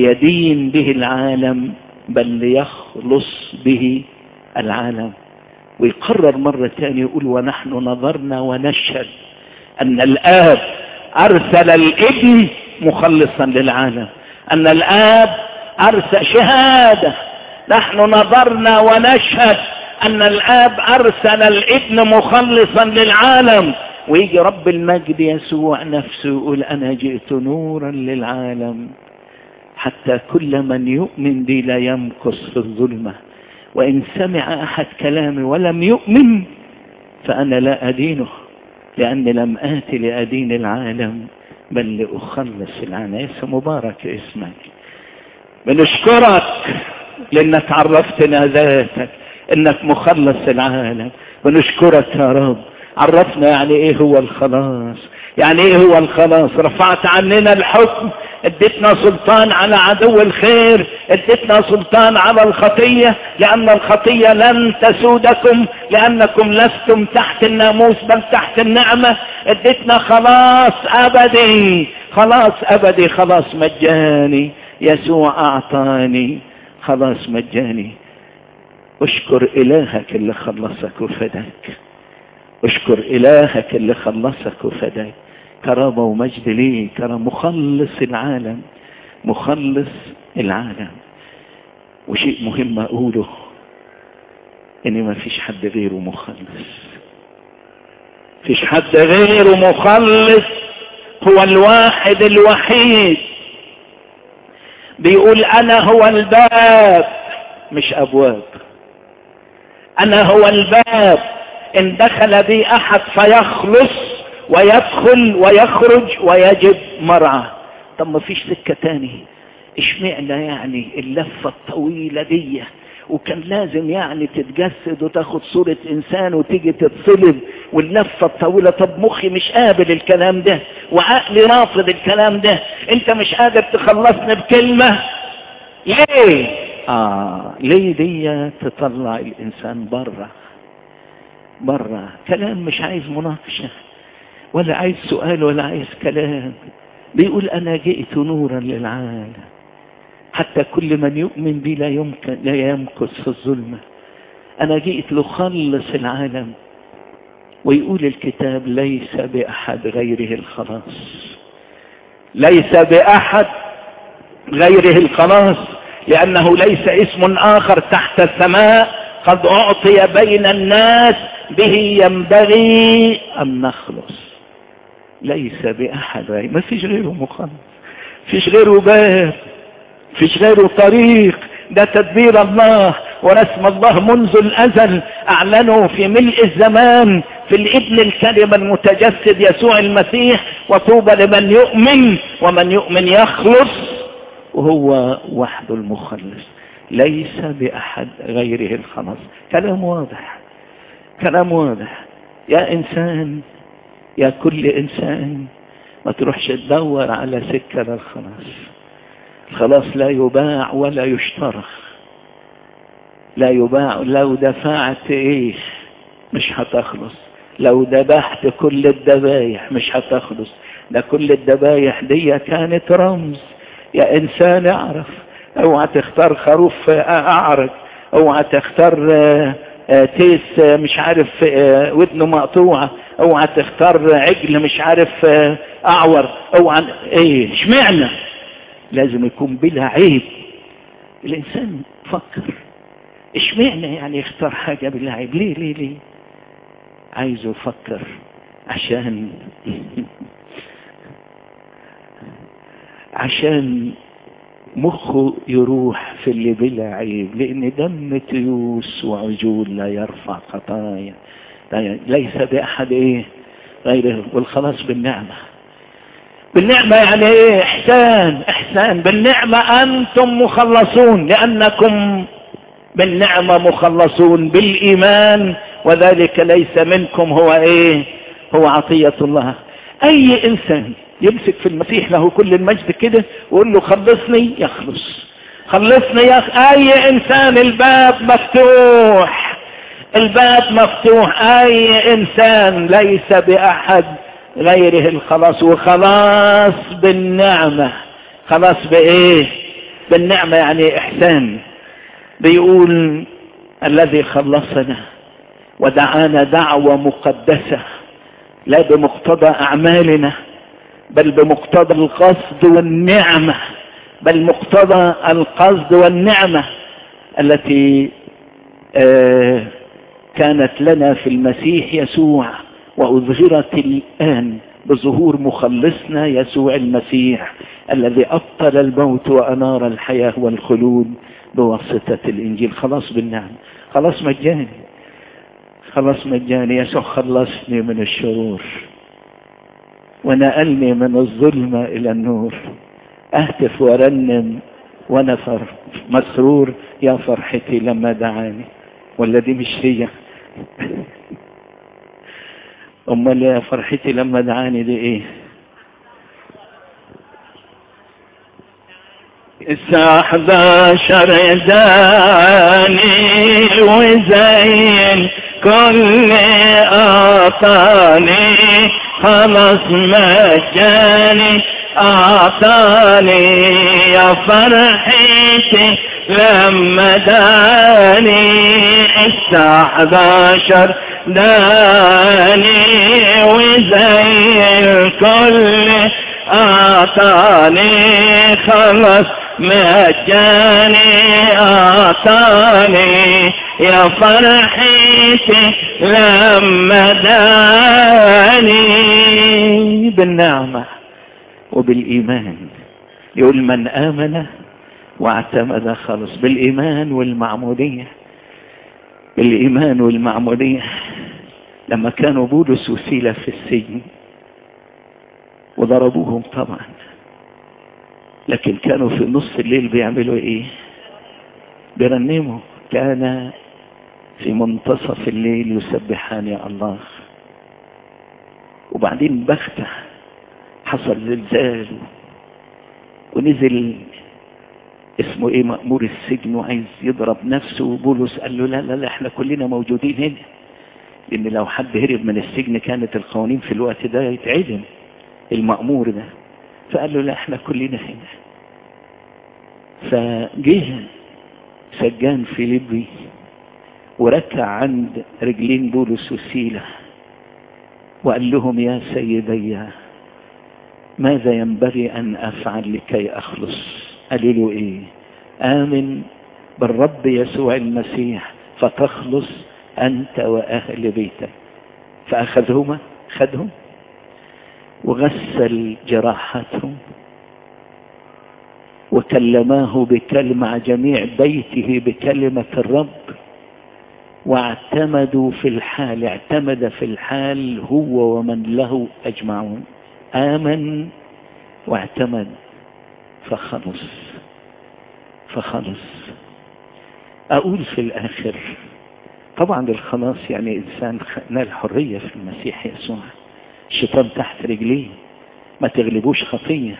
ليدين به العالم بل ليخلص به العالم ويقرر مرة تانية يقول ونحن نظرنا ونشهد أن الآب أرسل الابن مخلصا للعالم أن الآب أرسل شهادة نحن نظرنا ونشهد أن الآب أرسل الابن مخلصا للعالم ويجي رب المجد يسوع نفسه يقول أنا جئت نورا للعالم حتى كل من يؤمن بي لا يمكث في الظلمة وإن سمع أحد كلامي ولم يؤمن فأنا لا أدينه لأني لم آتي لأدين العالم بل لأخلص العالم يسوع مبارك اسمك بنشكرك لأنك عرفتنا ذاتك انك مخلص العالم ونشكرك يا رب عرفنا يعني ايه هو الخلاص يعني ايه هو الخلاص رفعت عننا الحكم اديتنا سلطان على عدو الخير اديتنا سلطان على الخطية لان الخطية لن تسودكم لانكم لستم تحت الناموس بل تحت النعمة اديتنا خلاص ابدي خلاص ابدي خلاص مجاني يسوع اعطاني خلاص مجاني اشكر إلهك اللي خلصك وفداك اشكر إلهك اللي خلصك وفداك كرامة ومجد ليه كرامة مخلص العالم مخلص العالم وشيء مهم أقوله إن ما فيش حد غيره مخلص فيش حد غيره مخلص هو الواحد الوحيد بيقول أنا هو الباب مش أبواب أنا هو الباب إن دخل بي أحد فيخلص ويدخل ويخرج ويجد مرعى طب ما فيش سكة تاني اشمعنى يعني اللفة الطويلة دي وكان لازم يعني تتجسد وتاخد صورة انسان وتيجي تتصلب واللفة الطويلة طب مخي مش قابل الكلام ده وعقلي رافض الكلام ده انت مش قادر تخلصني بكلمة ليه آه ليه دي تطلع الإنسان برا برا كلام مش عايز مناقشة ولا عايز سؤال ولا عايز كلام بيقول أنا جئت نورا للعالم حتى كل من يؤمن بي لا يمكن لا يمكث في الظلمة أنا جئت لخلص العالم ويقول الكتاب ليس بأحد غيره الخلاص ليس بأحد غيره الخلاص لأنه ليس اسم آخر تحت السماء قد أعطي بين الناس به ينبغي أن نخلص ليس بأحد غير ما فيش غيره مخلص فيش غيره باب فيش غيره طريق ده تدبير الله ورسم الله منذ الأزل أعلنه في ملء الزمان في الابن الكلمة المتجسد يسوع المسيح وطوبى لمن يؤمن ومن يؤمن يخلص وهو وحده المخلص ليس بأحد غيره الخلاص كلام واضح كلام واضح يا إنسان يا كل إنسان ما تروحش تدور على سكة للخلاص الخلاص لا يباع ولا يشترى لا يباع لو دفعت ايه مش هتخلص لو ذبحت كل الذبايح مش هتخلص ده كل الذبايح دي كانت رمز يا انسان اعرف اوعى تختار خروف اعرج اوعى تختار تيس مش عارف ودنه مقطوعة اوعى تختار عجل مش عارف اعور اوعى ايه اشمعنى لازم يكون بلا عيب الانسان فكر اشمعنى يعني يختار حاجة بلا عيب ليه ليه ليه عايزه يفكر عشان عشان مخه يروح في اللي بلا عيب لان دم تيوس وعجول لا يرفع خطايا ليس باحد ايه غيره والخلاص بالنعمه بالنعمة يعني ايه احسان احسان بالنعمة انتم مخلصون لانكم بالنعمة مخلصون بالايمان وذلك ليس منكم هو ايه هو عطية الله اي انسان يمسك في المسيح له كل المجد كده ويقول له خلصني يخلص خلصني يا اي انسان الباب مفتوح الباب مفتوح اي انسان ليس باحد غيره الخلاص وخلاص بالنعمة خلاص بايه بالنعمة يعني احسان بيقول الذي خلصنا ودعانا دعوة مقدسة لا بمقتضى أعمالنا بل بمقتضى القصد والنعمة بل مقتضى القصد والنعمة التي آه كانت لنا في المسيح يسوع وأظهرت الآن بظهور مخلصنا يسوع المسيح الذي أبطل الموت وأنار الحياة والخلود بواسطة الإنجيل خلاص بالنعم خلاص مجاني خلاص مجاني يسوع خلصني من الشرور ونقلني من الظلمة إلى النور أهتف ورنم وأنا مسرور يا فرحتي لما دعاني والذي مش هي امال يا فرحتي لما دعاني دي ايه الساعة 11 داني وزين كل اعطاني خلص مجاني اعطاني يا فرحتي لما داني الساعة 11 داني وزي الكل اعطاني خلص مجاني اعطاني يا فرحتي لما داني بالنعمة وبالإيمان يقول من آمن واعتمد خلص بالإيمان والمعمودية بالإيمان والمعمودية لما كانوا بولس وسيلة في السجن وضربوهم طبعا لكن كانوا في نص الليل بيعملوا ايه بيرنموا كان في منتصف الليل يسبحان يا الله وبعدين بختة حصل زلزال ونزل اسمه ايه مأمور السجن وعايز يضرب نفسه وبولس قال له لا لا لا احنا كلنا موجودين هنا لان لو حد هرب من السجن كانت القوانين في الوقت ده يتعدم المأمور ده فقال له لا احنا كلنا هنا فجه سجان فيليبي وركع عند رجلين بولس وسيلة وقال لهم يا سيدي ماذا ينبغي أن أفعل لكي أخلص قالوا له إيه آمن بالرب يسوع المسيح فتخلص أنت وأهل بيتك فأخذهما خدهم وغسل جراحاتهم وكلماه بكلمة جميع بيته بكلمة الرب واعتمدوا في الحال اعتمد في الحال هو ومن له أجمعون آمن واعتمد فخلص فخلص أقول في الآخر طبعا الخلاص يعني إنسان نال حرية في المسيح يسوع الشيطان تحت رجليه ما تغلبوش خطية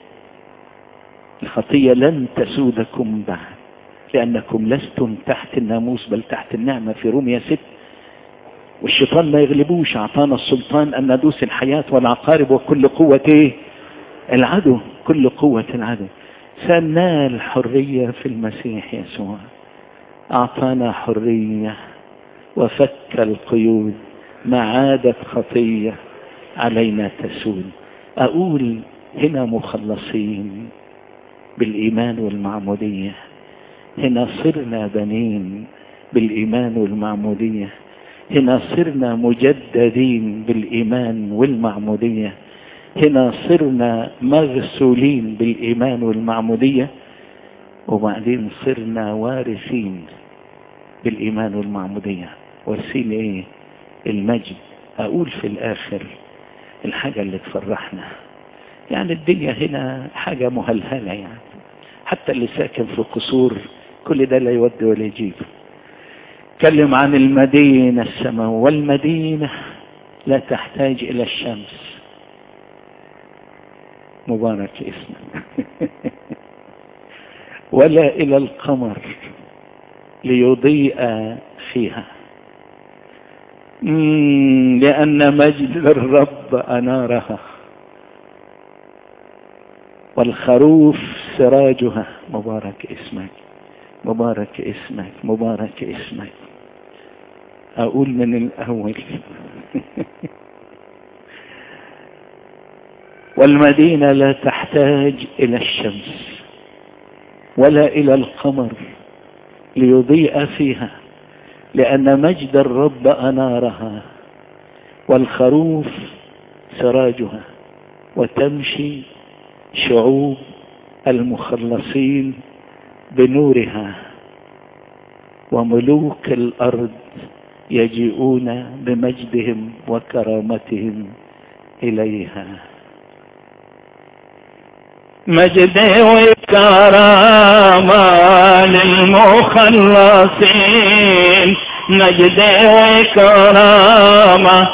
الخطية لن تسودكم بعد لأنكم لستم تحت الناموس بل تحت النعمة في روميا ست والشيطان ما يغلبوش أعطانا السلطان أن ندوس الحياة والعقارب وكل قوة إيه؟ العدو كل قوة العدو سنال حرية في المسيح يسوع أعطانا حرية وفك القيود ما عادت خطية علينا تسود أقول هنا مخلصين بالإيمان والمعمودية هنا صرنا بنين بالإيمان والمعمودية هنا صرنا مجددين بالإيمان والمعمودية هنا صرنا مغسولين بالإيمان والمعمودية وبعدين صرنا وارثين بالإيمان والمعمودية وارثين إيه المجد أقول في الآخر الحاجة اللي تفرحنا يعني الدنيا هنا حاجة مهلهلة يعني حتى اللي ساكن في قصور كل ده لا يودي ولا يجيب تكلم عن المدينة السماء والمدينة لا تحتاج إلى الشمس مبارك اسمك ولا إلى القمر ليضيء فيها لأن مجد الرب أنارها والخروف سراجها مبارك اسمك مبارك اسمك مبارك اسمك اقول من الاول والمدينة لا تحتاج الى الشمس ولا الى القمر ليضيء فيها لان مجد الرب انارها والخروف سراجها وتمشي شعوب المخلصين بنورها وملوك الارض يجيئون بمجدهم وكرامتهم اليها مجد وكرامة للمخلصين مجد وكرامة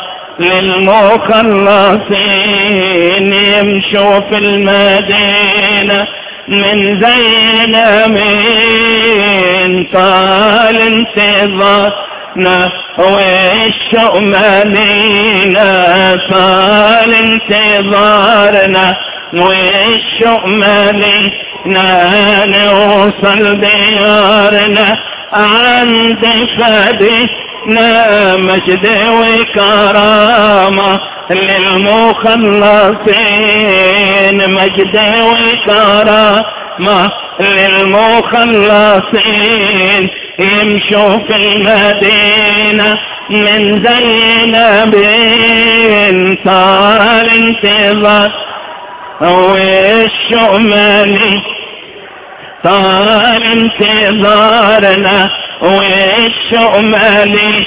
للمخلصين يمشوا في المدينة من زين من طال انتظارنا والشوق مالينا طال انتظارنا والشوق مالينا نوصل ديارنا عند فدينا مجد وكرامة للمخلصين مجد وكرامة للمخلصين يمشوا في المدينة من زينب صار انتظار والشمالي طال انتظارنا والشمالي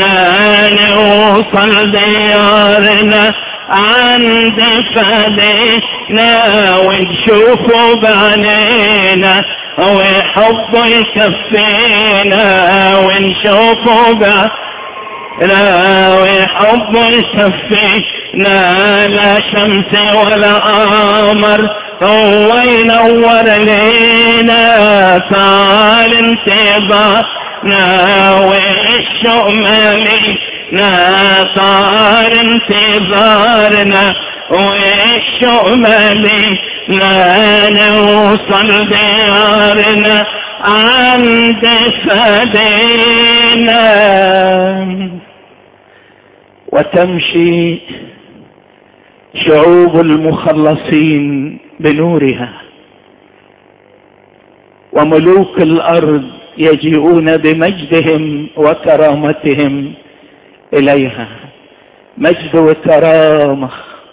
نوصل ديارنا عند فدينا ونشوفه بعينينا وحبه يكفينا ونشوفه بعينينا لا وحب يكفينا لا شمس ولا قمر هو ينور لينا طال انتظارنا والشوق مالينا صار انتظارنا والشوق مالينا نوصل ديارنا عند فدينا وتمشي شعوب المخلصين بنورها وملوك الارض يجيئون بمجدهم وكرامتهم اليها مجد وكرامه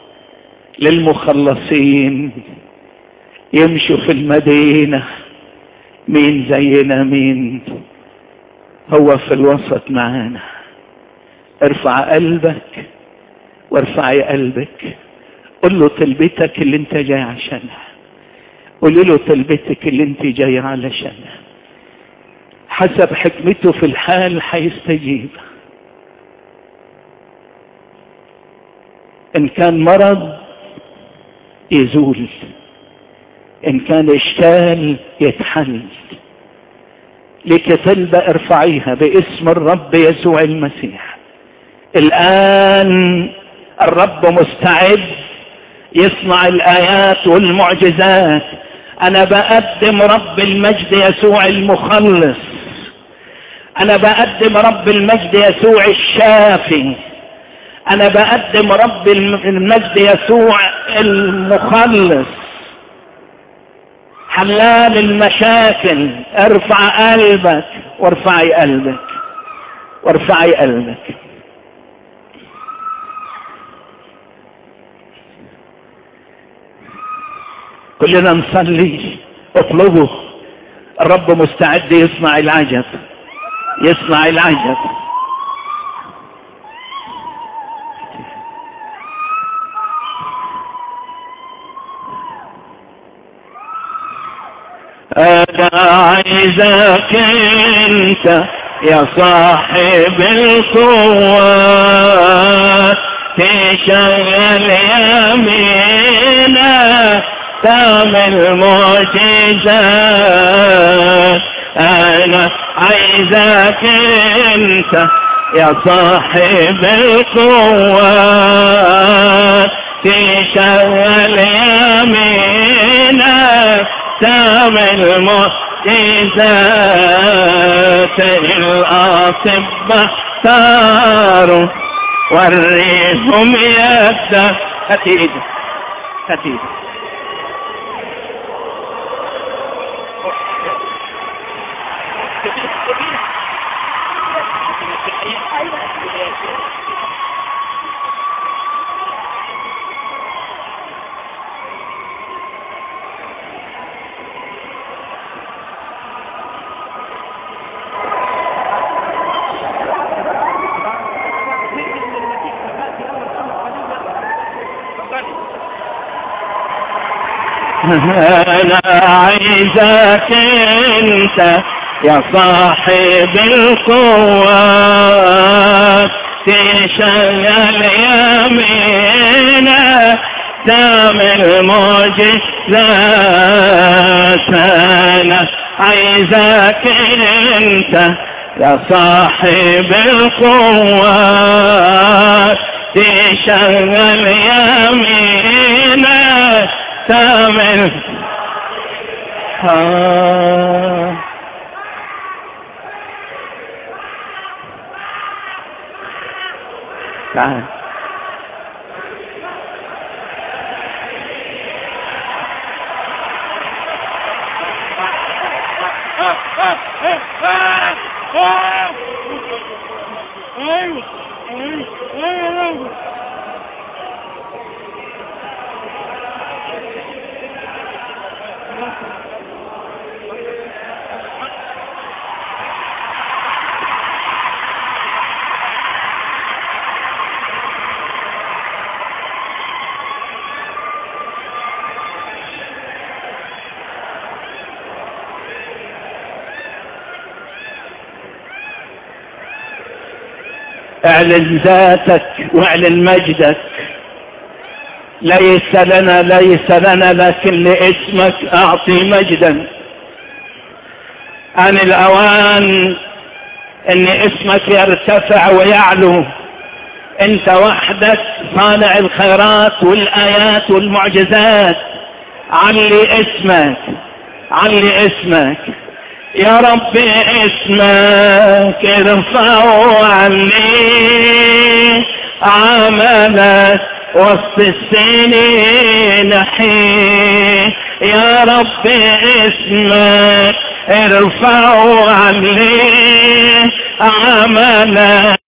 للمخلصين يمشوا في المدينه مين زينا مين هو في الوسط معانا ارفع قلبك وارفعي قلبك قل له طلبتك اللي انت جاي عشانها قول له طلبتك اللي انت جاي علشانها حسب حكمته في الحال هيستجيب ان كان مرض يزول ان كان اشكال يتحل لك طلبة ارفعيها باسم الرب يسوع المسيح الان الرب مستعد يصنع الايات والمعجزات انا بقدم رب المجد يسوع المخلص انا بقدم رب المجد يسوع الشافي انا بقدم رب المجد يسوع المخلص حلال المشاكل ارفع قلبك وارفعي قلبك وارفعي قلبك كلنا نصلي اطلبه الرب مستعد يصنع العجب يصنع العجب انا عايزك انت يا صاحب القوة تشغل يمينك تعمل معجزات انا عايزك انت يا صاحب القوة تشغل يمينك تعمل معجزات الأصبة اختاروا وريهم يده هتيجي هتيجي انا عايزك انت يا صاحب القوات تشغل يمينك تعمل معجزات انا عايزك انت يا صاحب القوات تشغل يمينك تعمل آه. تعال اعلن ذاتك واعلن مجدك ليس لنا ليس لنا لكن لاسمك اعطي مجدا ان الاوان ان اسمك يرتفع ويعلو انت وحدك صانع الخيرات والايات والمعجزات علي اسمك علي اسمك يا رب اسمك ارفعوا عني عملك وسط السنين حين يا رب اسمك ارفعوا عني عملك